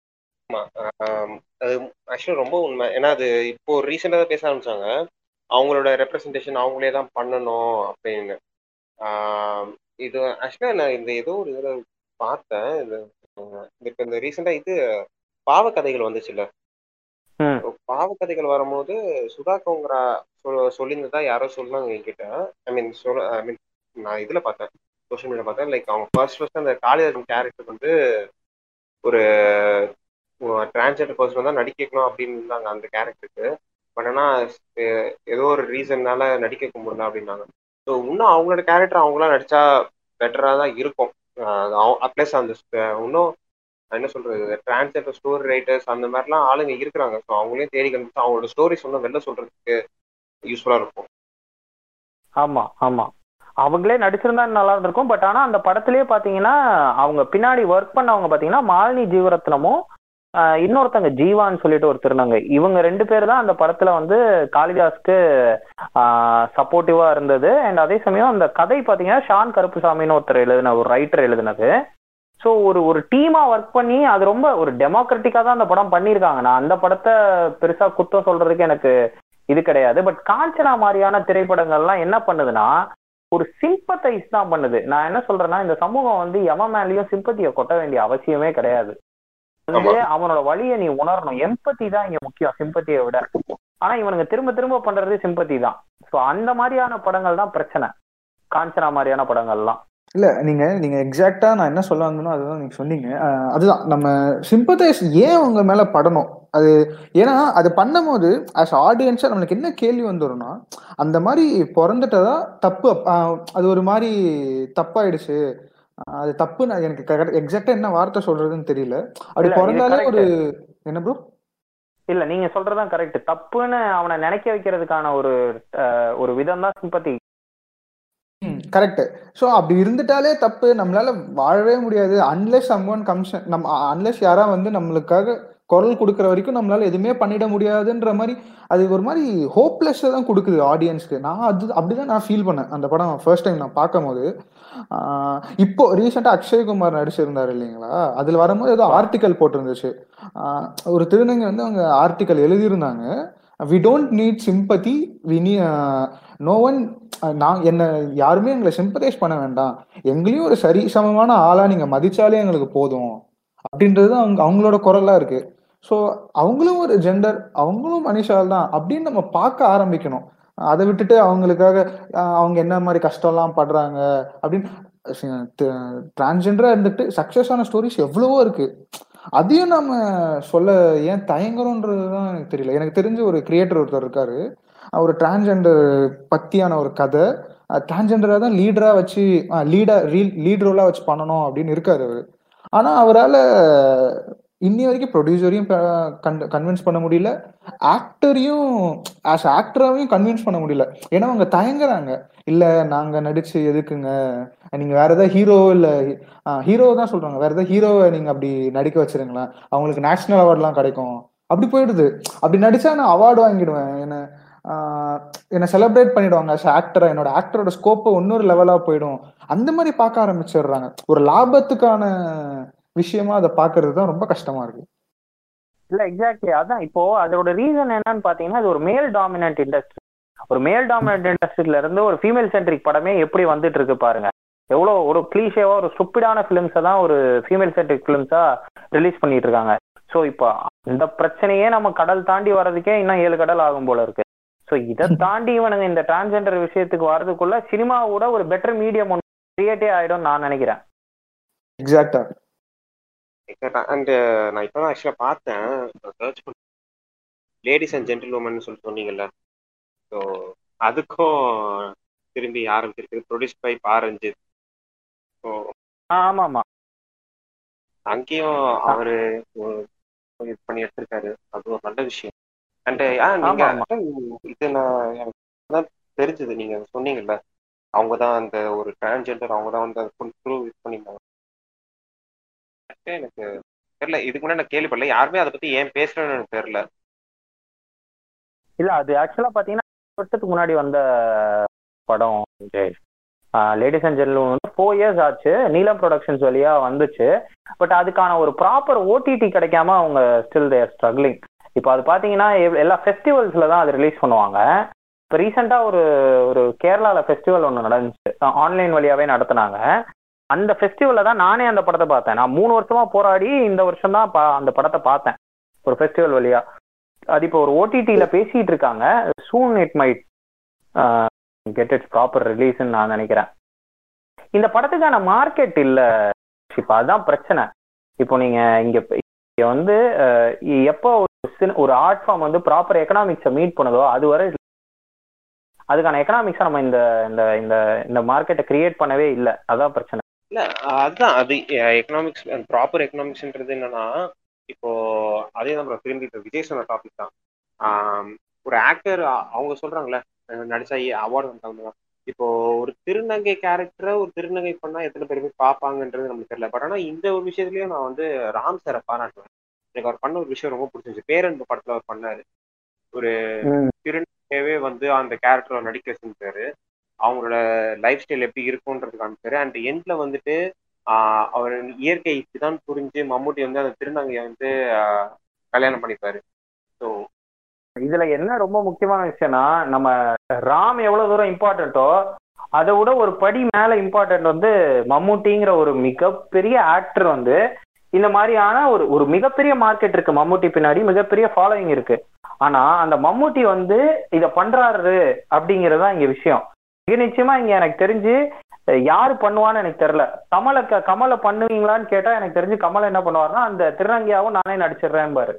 ஆம், அது ஆக்சுவலாக ரொம்ப உண்மை ஏன்னா அது இப்போ ரீசெண்டாக பேச ஆரம்பிச்சாங்க அவங்களோட ரெப்ரசன்டேஷன் அவங்களே தான் பண்ணணும் அப்படின்னு ஆம், இது ஆக்சுவலாக நான் இந்த ஏதோ ஒரு இதில் பார்த்தேன் இது அஹ், இப்போ இந்த ரீசெண்டாக இது பாவக்கதைகள் வந்துச்சுல்ல ம். பாவக்கதைகள் வரும்போது சுதா கோங்கரா சொல் சொல்லியிருந்ததா யாரோ சொன்னாங்க என்கிட்ட ஐ மீன் சொல் ஐ மீன் நான் இதில் பார்த்தேன் சோஷியல் மீடியா பார்த்தேன் லைக் அவங்க ஃபர்ஸ்ட் ஃபர்ஸ்ட் அந்த காளிதாசன் கேரக்டர் வந்து ஒரு டிரான்ஸ்ஜெண்டர் பர்சன் தான் நடிக்கணும் அப்படின்னு இருந்தாங்க அந்த கேரக்டருக்கு பட் ஆனால் ஏதோ ஒரு ரீசன்னால நடிக்க வைக்க முடியல அப்படின்னாங்க ஸோ இன்னும் அவங்களோட கேரக்டர் அவங்களாம் நடிச்சா பெட்டராக தான் இருக்கும் ப்ளஸ் அந்த அஹ், இன்னும் என்ன சொல்றது டிரான்ஸ்ஜெண்டர் ஸ்டோரி ரைட்டர்ஸ் அந்த மாதிரிலாம் ஆளுங்க இருக்கிறாங்க ஸோ அவங்களையும் தேடி கண்டுபிடிச்சு அவங்களோட ஸ்டோரிஸ் இன்னும் வெளில சொல்றதுக்கு யூஸ்ஃபுல்லாக இருக்கும் ஆமா ஆமா அவங்களே நடிச்சிருந்தா நல்லா இருந்திருக்கும் பட் ஆனா அந்த படத்திலேயே பாத்தீங்கன்னா அவங்க பின்னாடி ஒர்க் பண்ணவங்க பாத்தீங்கன்னா மாலினி ஜீவரத்னமும் ஆஹ், இன்னொருத்தங்க ஜீவான்னு சொல்லிட்டு ஒருத்தர் இருந்தாங்க இவங்க ரெண்டு பேர் தான் அந்த படத்துல வந்து காளிதாஸ்க்கு சப்போர்ட்டிவா இருந்தது அண்ட் அதே சமயம் அந்த கதை பாத்தீங்கன்னா ஷான் கருப்புசாமின்னு ஒருத்தர் எழுதின ஒரு ரைட்டர் எழுதினது ஸோ ஒரு ஒரு டீமா ஒர்க் பண்ணி அது ரொம்ப ஒரு டெமோக்ராட்டிக்கா தான் அந்த படம் பண்ணியிருக்காங்க நான் அந்த படத்தை பெருசா குத்தம் சொல்றதுக்கு எனக்கு இது கிடையாது பட் காஞ்சனா மாதிரியான திரைப்படங்கள்லாம் என்ன பண்ணுதுன்னா ஒரு சிம்பத்தைஸ் தான் பண்ணுது நான் என்ன சொல்றேன்னா இந்த சமூகம் வந்து எவன் மேலேயும் சிம்பத்தியை கொட்ட வேண்டிய அவசியமே கிடையாது வந்து அவனோட வழியை நீ உணரணும் எம்பத்தி தான் இங்க முக்கியம் சிம்பத்தியை விட ஆனா இவனுங்க திரும்ப திரும்ப பண்றது சிம்பத்தி தான் ஸோ அந்த மாதிரியான படங்கள் தான் பிரச்சனை காஞ்சனா மாதிரியான படங்கள்லாம் இல்ல நீங்க நீங்க எக்ஸாக்டா நான் என்ன சொல்ல வந்தனோ அதுதான் நீங்க சொன்னீங்க அஹ் அதுதான் நம்ம சிம்பத்தைஸ் ஏன் உங்க மேல படணும் அது ஏன்னா அது பண்ணும்போது ஆஸ் ஆடியன்ஸா நம்மளுக்கு என்ன கேள்வி வந்துரும்னா அந்த மாதிரி பிறந்துட்டதா தப்பு அப்- அஹ் அது ஒரு மாதிரி தப்பாயிடுச்சு அஹ் அது தப்பு நான் எனக்கு எக்ஸாக்டா என்ன வார்த்தை சொல்றதுன்னு தெரியல அப்படி இல்ல, இது பிறந்தாலே correct. ஒரு என்ன ப்ரோ இல்ல நீங்க சொல்றதுதான் கரெக்ட் தப்புன்னு அவனை நினைக்க வைக்கிறதுக்கான ஒரு அஹ், ஒரு விதம் தான் சிம்பத்தி கரெக்ட் ஸோ அப்படி இருந்துட்டாலே தப்பு நம்மளால வாழவே முடியாது அன்லெஸ் சம்ஒன் கம்ஸ் நம்ம அன்லெஸ் யாரா வந்து நம்மளுக்காக குரல் கொடுக்குற வரைக்கும் நம்மளால எதுவுமே பண்ணிட முடியாதுன்ற மாதிரி அது ஒரு மாதிரி ஹோப்லெஸ்ஸை தான் கொடுக்குது ஆடியன்ஸ்க்கு நான் அது அப்படிதான் நான் ஃபீல் பண்ணேன் அந்த படம் ஃபர்ஸ்ட் டைம் நான் பார்க்கும்போது ஆஹ் இப்போ ரீசெண்டாக அக்ஷய்குமார் நடிச்சிருந்தாரு இல்லைங்களா அதில் வரும்போது ஏதோ ஆர்டிக்கல் போட்டிருந்துச்சு ஆஹ் ஒரு திருநங்கை வந்து அவங்க ஆர்டிக்கல் எழுதியிருந்தாங்க we don't need sympathy we need no one நான் என்ன யாருமே எங்களை சிம்பத்தைஸ் பண்ண வேண்டாம் எங்களையும் ஒரு சரி சமமான ஆளா நீங்க மதிச்சாலே எங்களுக்கு போதும் அப்படின்றது அவங்க அவங்களோட குரலா இருக்கு ஸோ அவங்களும் ஒரு ஜெண்டர் அவங்களும் மனுஷால் தான் அப்படின்னு நம்ம பார்க்க ஆரம்பிக்கணும் அதை விட்டுட்டு அவங்களுக்காக அஹ், அவங்க என்ன மாதிரி கஷ்டம்லாம் படுறாங்க அப்படின்னு டிரான்ஸ்ஜெண்டரா இருந்துட்டு சக்சஸ் ஆன ஸ்டோரிஸ் எவ்வளவோ இருக்கு அதையும் நம்ம சொல்ல ஏன் தயங்குறோன்றது தான் எனக்கு தெரியல எனக்கு தெரிஞ்ச ஒரு கிரியேட்டர் ஒருத்தர் இருக்காரு ஒரு டிரான்ஸ்ஜெண்டர் பத்தியான ஒரு கதை டிரான்ஸ்ஜெண்டரா தான் லீடரா வச்சு லீடா லீட் ரோலா வச்சு பண்ணணும் அப்படின்னு இருக்காரு அவரு ஆனா அவரால இன்னி வரைக்கும் ப்ரொடியூசரையும் கன்வின்ஸ் பண்ண முடியல ஆக்டரையும் ஆஸ் ஆக்டராவையும் கன்வின்ஸ் பண்ண முடியல ஏன்னா அவங்க தயங்குறாங்க இல்ல நாங்க நடிச்சு எதுக்குங்க நீங்க வேற ஏதாவது ஹீரோ இல்ல ஹீரோ தான் சொல்றாங்க வேற ஏதாவது ஹீரோவை நீங்க அப்படி நடிக்க வச்சிருங்களேன் அவங்களுக்கு நேஷனல் அவார்ட்லாம் கிடைக்கும் அப்படி போயிடுது அப்படி நடிச்சா நான் அவார்டு வாங்கிடுவேன் என்ன ஆஹ் என்னை செலிப்ரேட் பண்ணிடுவாங்க ஆஸ் ஆக்டரா என்னோட ஆக்டரோட ஸ்கோப்பை இன்னொரு லெவலா போயிடும் அந்த மாதிரி பார்க்க ஆரம்பிச்சிடுறாங்க ஒரு லாபத்துக்கான விஷயமா அதை பாக்குறது தான் ரொம்ப கஷ்டமா இருக்கு இல்ல எக்ஸாக்ட்லி அதான் இப்போ அதோட ரீசன் என்னன்னு பாத்தீங்கன்னா அது ஒரு மேல் டாமினன்ட் இண்டஸ்ட்ரி ஒரு மேல் டாமினன்ட் இண்டஸ்ட்ரியில இருந்து ஒரு ஃபீமேல் சென்ட்ரிக் படமே எப்படி வந்துட்டு இருக்கு பாருங்க எவ்வளோ ஒரு கிளீஷேவா ஒரு ஸ்டூப்பிடான ஃபிலிம்ஸை தான் ஒரு ஃபீமேல் சென்ட்ரிக் ஃபிலிம்ஸா ரிலீஸ் பண்ணிட்டு இருக்காங்க ஸோ இப்போ இந்த பிரச்சனையே நம்ம கடல் தாண்டி வர்றதுக்கே இன்னும் ஏழு கடல் ஆகும் போல இருக்கு ஸோ இதை தாண்டி இவனுங்க இந்த டிரான்ஸ்ஜெண்டர் விஷயத்துக்கு வர்றதுக்குள்ள சினிமாவோட ஒரு பெட்டர் மீடியம் ஒன்று கிரியேட்டே ஆயிடும் நான் நினைக்கிறேன் எக்ஸாக்டா எக்ஸாக்டா அண்ட் நான் இப்போ தான் ஆக்சுவலாக பார்த்தேன் சர்ச் பண்ணி லேடிஸ் அண்ட் ஜென்டில் உமன் சொல்லிட்டு சொன்னீங்கல்ல ஸோ அதுக்கும் திரும்பி ஆரம்பிச்சிருக்கு ப்ரொடியூஸ் பை பாரஞ்சித் ஸோ ஆமா ஆமா அங்கேயும் அவரு ஒரு- இது பண்ணி எடுத்திருக்காரு அது ஒரு நல்ல விஷயம் அண்ட் ஆ நீங்க ஆமா, இது நான் எனக்கு தான் தெரிஞ்சது நீங்க சொன்னீங்கல்ல அவங்க தான் அந்த ஒரு டிரான்ஸ்ஜெண்டர் அவங்க தான் வந்து அதை ப்ரூவ் இது பண்ணியிருந்தாங்க எனக்கு தெரியல இதுக்கு முன்னாடி நான் கேள்விப்படல யாருமே அதை பத்தி ஏன் பேசுறேன்னு எனக்கு தெரியல இல்ல அது ஆக்சுவலா பாத்தீங்கன்னா வருஷத்துக்கு முன்னாடி வந்த படம் லேடிஸ் அண்ட் ஜென்டில்மேன் வந்து ஃபோர் இயர்ஸ் ஆச்சு நீலம் ப்ரொடக்ஷன்ஸ் வழியா வந்துச்சு பட் அதுக்கான ஒரு ப்ராப்பர் ஓடிடி கிடைக்காம அவங்க ஸ்டில் தேர் ஸ்ட்ரகிளிங் இப்போ அது பாத்தீங்கன்னா எவ்- எல்லா ஃபெஸ்டிவல்ஸ்ல தான் அது ரிலீஸ் பண்ணுவாங்க இப்போ ரீசெண்டாக ஒரு ஒரு கேரளால ஃபெஸ்டிவல் ஒன்று நடந்துச்சு ஆன்லைன் வழியாவே நடத்துனாங்க அந்த ஃபெஸ்டிவல்ல தான் நானே அந்த படத்தை பார்த்தேன் நான் மூணு வருஷமா போராடி இந்த வருஷம் தான் அந்த படத்தை பார்த்தேன் ஒரு ஃபெஸ்டிவல் வழியா அது இப்போ ஒரு ஓடிடியில பேசிட்டு இருக்காங்க soon it might get its proper ரிலீஸ்ன்னு நான் நினைக்கிறேன் இந்த படத்துக்கான மார்க்கெட் இல்ல இப்போ அதான் பிரச்சனை இப்போ நீங்க இங்க இங்க வந்து அஹ், எப்போ ஒரு சின்- ஒரு ஆர்ட் ஃபார்ம் வந்து ப்ராப்பர் எக்கனாமிக்ஸை மீட் பண்ணுதோ அது வரை அதுக்கான எக்கனாமிக்ஸை நம்ம இந்த இந்த இந்த இந்த மார்க்கெட்டை கிரியேட் பண்ணவே இல்லை அதான் பிரச்சனை இல்ல அதுதான் அது எக்கனாமிக்ஸ் ப்ராப்பர் எக்கனாமிக்ஸ்ன்றது என்னன்னா இப்போ அதே தான் bro, திரும்பி இப்போ விஜய் சொன்ன டாபிக் தான் ஆம், ஒரு ஆக்டர் அவங்க சொல்றாங்களே அஹ் நடிச்சா அவார்டு வந்தாங்க இப்போ ஒரு திருநங்கை கேரக்டரை ஒரு திருநங்கை பண்ணா எத்தனை பேர் போய் பார்ப்பாங்கன்றது நமக்கு தெரியல பட் ஆனா இந்த ஒரு விஷயத்துலயும் நான் வந்து ராம் சாரை பாராட்டுவேன் எனக்கு அவர் பண்ண ஒரு விஷயம் ரொம்ப பிடிச்சிருந்துச்சு பேரன்பு படத்துல அவர் பண்ணாரு ஒரு திருநங்கையவே வந்து அந்த கேரக்டரை நடிக்க செஞ்சாரு அவங்களோட லைஃப் ஸ்டைல் எப்படி இருக்கும்ன்றது காமிச்சாரு அண்ட் எண்ட்ல வந்துட்டு ஆஹ் அவர் இயற்கைக்கு தான் புரிஞ்சு மம்முட்டி வந்து அந்த திருநங்கையை வந்து ஆஹ் கல்யாணம் பண்ணிப்பாரு ஸோ இதுல என்ன ரொம்ப முக்கியமான விஷயம்னா நம்ம ராம் எவ்வளவு தூரம் இம்பார்ட்டன்ட்டோ அதை விட ஒரு படி மேல இம்பார்ட்டன்ட் வந்து மம்முட்டிங்கிற ஒரு மிகப்பெரிய ஆக்டர் வந்து இந்த மாதிரியான ஒரு ஒரு மிகப்பெரிய மார்க்கெட் இருக்கு மம்முட்டி பின்னாடி மிகப்பெரிய ஃபாலோயிங் இருக்கு ஆனா அந்த மம்முட்டி வந்து இத பண்றாரு அப்படிங்கறது தான் இங்க விஷயம் மிக நிச்சயமா இங்க எனக்கு தெரிஞ்சு அஹ், யாரு பண்ணுவான்னு எனக்கு தெரியல கமலை க- கமலை பண்ணுவீங்களான்னு கேட்டா எனக்கு தெரிஞ்சு கமல் என்ன பண்ணுவாருன்னா அந்த திருநங்கையாவும் நானே நடிச்சிடுறேன் பாரு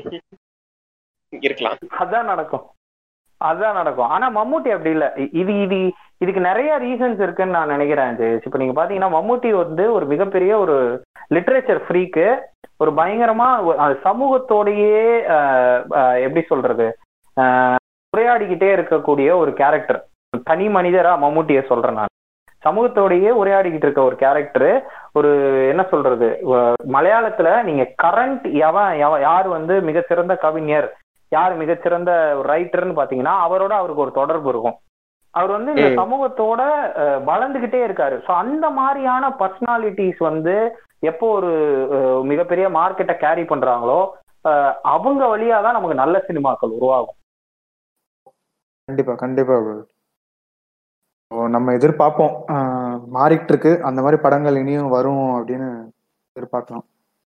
இருக்கலாம் அதான் நடக்கும் அதான் நடக்கும் ஆனா மம்மூட்டி அப்படி இல்ல இ- இது இது இதுக்கு நிறைய ரீசன்ஸ் இருக்குன்னு நான் நினைக்கிறேன் ஜெயேஷ் இப்ப நீங்க பாத்தீங்கன்னா மம்மூட்டி வந்து ஒரு மிகப்பெரிய ஒரு லிட்ரேச்சர் ஃப்ரீக்கு ஒரு பயங்கரமா ஒ- அது சமூகத்தோடையே ஆஹ், ஆஹ், எப்படி சொல்றது ஆஹ், உரையாடிக்கிட்டே இருக்கக்கூடிய ஒரு கேரக்டர் தனி மனிதரா மம்முட்டியை சொல்றேன் நான் சமூகத்தோடையே உரையாடிக்கிட்டு இருக்க ஒரு கேரக்டர் ஒரு என்ன சொல்றது வ- மலையாளத்துல நீங்க கரண்ட் எவன் எவன் யார் வந்து மிகச்சிறந்த கவிஞர் யார் மிகச்சிறந்த ரைட்டர்னு பாத்தீங்கன்னா அவரோட அவருக்கு ஒரு தொடர்பு இருக்கும் அவர் வந்து இந்த ம். சமூகத்தோட அஹ், வளர்ந்துகிட்டே இருக்காரு ஸோ அந்த மாதிரியான பர்சனாலிட்டிஸ் வந்து எப்போ ஒரு அஹ், மிகப்பெரிய மார்க்கெட்டை கேரி பண்றாங்களோ அஹ், அவங்க வழியா தான் நமக்கு நல்ல சினிமாக்கள் உருவாகும் கண்டிப்பா கண்டிப்பா bro. ஓ, நம்ம எதிர்பார்ப்போம் ஆஹ் மாறிட்டு இருக்கு அந்த மாதிரி படங்கள் இனியும் வரும் அப்படின்னு எதிர்பார்க்கலாம்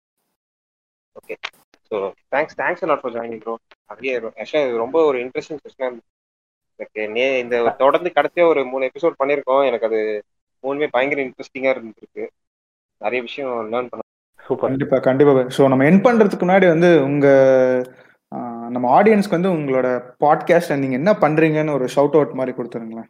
so thanks thanks lot for joining bro அப்படியே ஆக்சுவலாக இது ரொம்ப ஒரு இன்ட்ரெஸ்டிங் செஷனாக எனக்கு நே இந்த ஒரு தொடர்ந்து கடைசியாக ஒரு மூணு எபிசோட் பண்ணியிருக்கோம் எனக்கு அது மூணுமே பயங்கர இன்ட்ரெஸ்டிங்காக இருந்திருக்கு நிறைய விஷயம் லேர்ன் பண்ண சூப்பர் கண்டிப்பா கண்டிப்பா ஸோ நம்ம என் பண்றதுக்கு முன்னாடி வந்து உங்க ஆஹ் நம்ம ஆடியன்ஸ்க்கு வந்து உங்களோட பாட்காஸ்ட் நீங்க என்ன பண்றீங்கன்னு ஒரு ஷவுட் அவுட் மாதிரி கொடுத்துருங்களேன்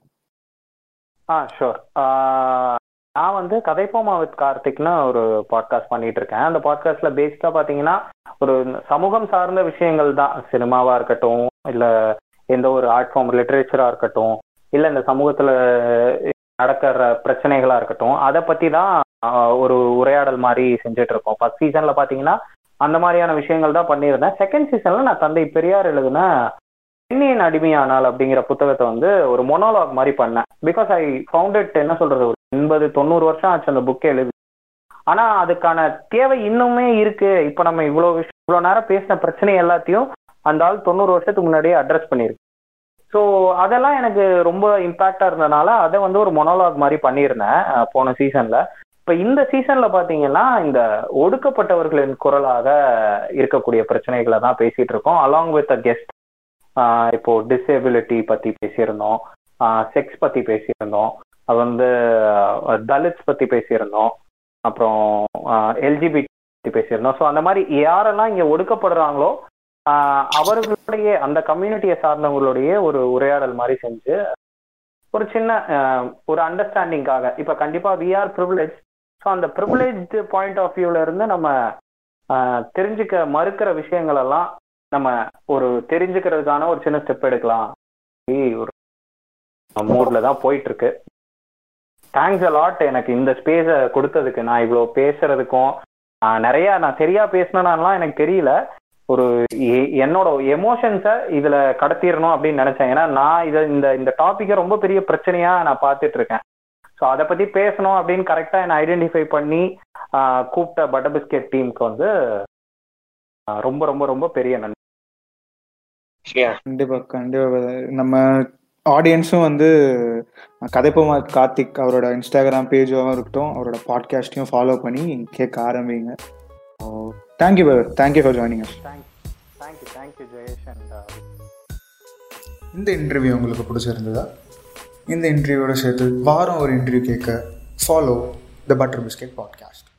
ஆ ஷோர் நான் வந்து கதைப்போமா வித் கார்த்திக்னு ஒரு பாட்காஸ்ட் பண்ணிட்டு இருக்கேன் அந்த பாட்காஸ்ட்ல பேசிக்கா பாத்தீங்கன்னா ஒரு சமூகம் சார்ந்த விஷயங்கள் தான் சினிமாவா இருக்கட்டும் இல்ல எந்த ஒரு ஆர்ட் ஃபார்ம் லிட்ரேச்சரா இருக்கட்டும் இல்ல இந்த சமூகத்துல நடக்கிற பிரச்சனைகளா இருக்கட்டும் அதை பத்தி தான் ஆஹ், ஒரு உரையாடல் மாதிரி செஞ்சுட்டு இருக்கோம் ஃபர்ஸ்ட் சீசன்ல பாத்தீங்கன்னா அந்த மாதிரியான விஷயங்கள் தான் பண்ணியிருந்தேன் செகண்ட் சீசன்ல நான் தந்தை பெரியார் எழுதுன பெண்ணியின் அடிமையானால் அப்படிங்கிற புத்தகத்தை வந்து ஒரு மொனோலாக் மாதிரி பண்ணேன் பிகாஸ் ஐ ஃபவுண்டட் என்ன சொல்றது ஒரு எண்பது தொண்ணூறு வருஷம் ஆச்சு அந்த புக்கை எழுதி ஆனா அதுக்கான தேவை இன்னுமே இருக்கு இப்ப நம்ம இவ்வளவு விஷயம் இவ்வளவு நேரம் பேசின பிரச்சனை எல்லாத்தையும் அந்த ஆள் தொண்ணூறு வருஷத்துக்கு முன்னாடியே அட்ரஸ் பண்ணியிருக்கு ஸோ அதெல்லாம் எனக்கு ரொம்ப இம்பாக்டா இருந்தனால அதை வந்து ஒரு மொனோலாக் மாதிரி பண்ணியிருந்தேன் அஹ், போன சீசன்ல இப்ப இந்த சீசன்ல பாத்தீங்கன்னா இந்த ஒடுக்கப்பட்டவர்களின் குரலாக இருக்கக்கூடிய பிரச்சனைகளை தான் பேசிட்டு இருக்கோம் அலாங் வித் அ கெஸ்ட் இப்போ டிசேபிலிட்டி பத்தி பேசியிருந்தோம் செக்ஸ் பத்தி பேசியிருந்தோம் அது வந்து தலித்ஸ் பத்தி பேசியிருந்தோம் அப்புறம் எல்ஜிபிடி பத்தி பேசியிருந்தோம் ஸோ அந்த மாதிரி யாரெல்லாம் இங்க ஒடுக்கப்படுறாங்களோ ஆஹ் அவர்களுடைய அந்த கம்யூனிட்டியை சார்ந்தவங்களுடைய ஒரு உரையாடல் மாதிரி செஞ்சு ஒரு சின்ன ஆஹ் ஒரு அண்டர்ஸ்டாண்டிங்காக இப்ப கண்டிப்பா வி ஆர் ப்ரிவிலேஜ் ஸோ அந்த ப்ரிவிலேஜ் பாயிண்ட் ஆஃப் வியூல இருந்து நம்ம ஆஹ் தெரிஞ்சுக்க மறுக்கிற விஷயங்கள் எல்லாம் நம்ம ஒரு தெரிஞ்சுக்கிறதுக்கான ஒரு சின்ன ஸ்டெப் எடுக்கலாம் அப்படி ஒரு மூட்ல தான் போயிட்டு இருக்கு தேங்க்ஸ் லாட் எனக்கு இந்த ஸ்பேஸை கொடுத்ததுக்கு நான் இவ்வளோ பேசுறதுக்கும் ஆஹ் நிறைய நான் சரியா பேசினேனாலாம் எனக்கு தெரியல ஒரு எ- என்னோட எமோஷன்ஸை இதுல கடத்திடணும் அப்படின்னு நினைச்சேன் ஏன்னா நான் இதை இந்த இந்த டாபிக்கை ரொம்ப பெரிய பிரச்சனையா நான் பார்த்துட்டு இருக்கேன் ஸோ அதை பத்தி பேசணும் அப்படின்னு கரெக்டா என்னை ஐடென்டிஃபை பண்ணி ஆஹ் கூப்பிட்ட பட்டர் பிஸ்கெட் டீமுக்கு வந்து ஆஹ் ரொம்ப ரொம்ப ரொம்ப பெரிய நன்றி சரியா கண்டிப்பா கண்டிப்பா brother. நம்ம ஆடியன்ஸும் வந்து கதைப்போமா கார்த்திக் அவரோட இன்ஸ்டாகிராம் பேஜும் இருக்கட்டும் அவரோட பாட்காஸ்டையும் ஃபாலோ பண்ணி கேட்க ஆரம்பிங்க thank you brother thank you for joining us thanks thank you thank you Jayesh and இந்த இன்டர்வியூ உங்களுக்கு பிடிச்சிருந்ததா இந்த இன்டர்வியூவோட சேர்த்து வாரம் ஒரு இன்டர்வியூ கேட்க follow the butter biscuit podcast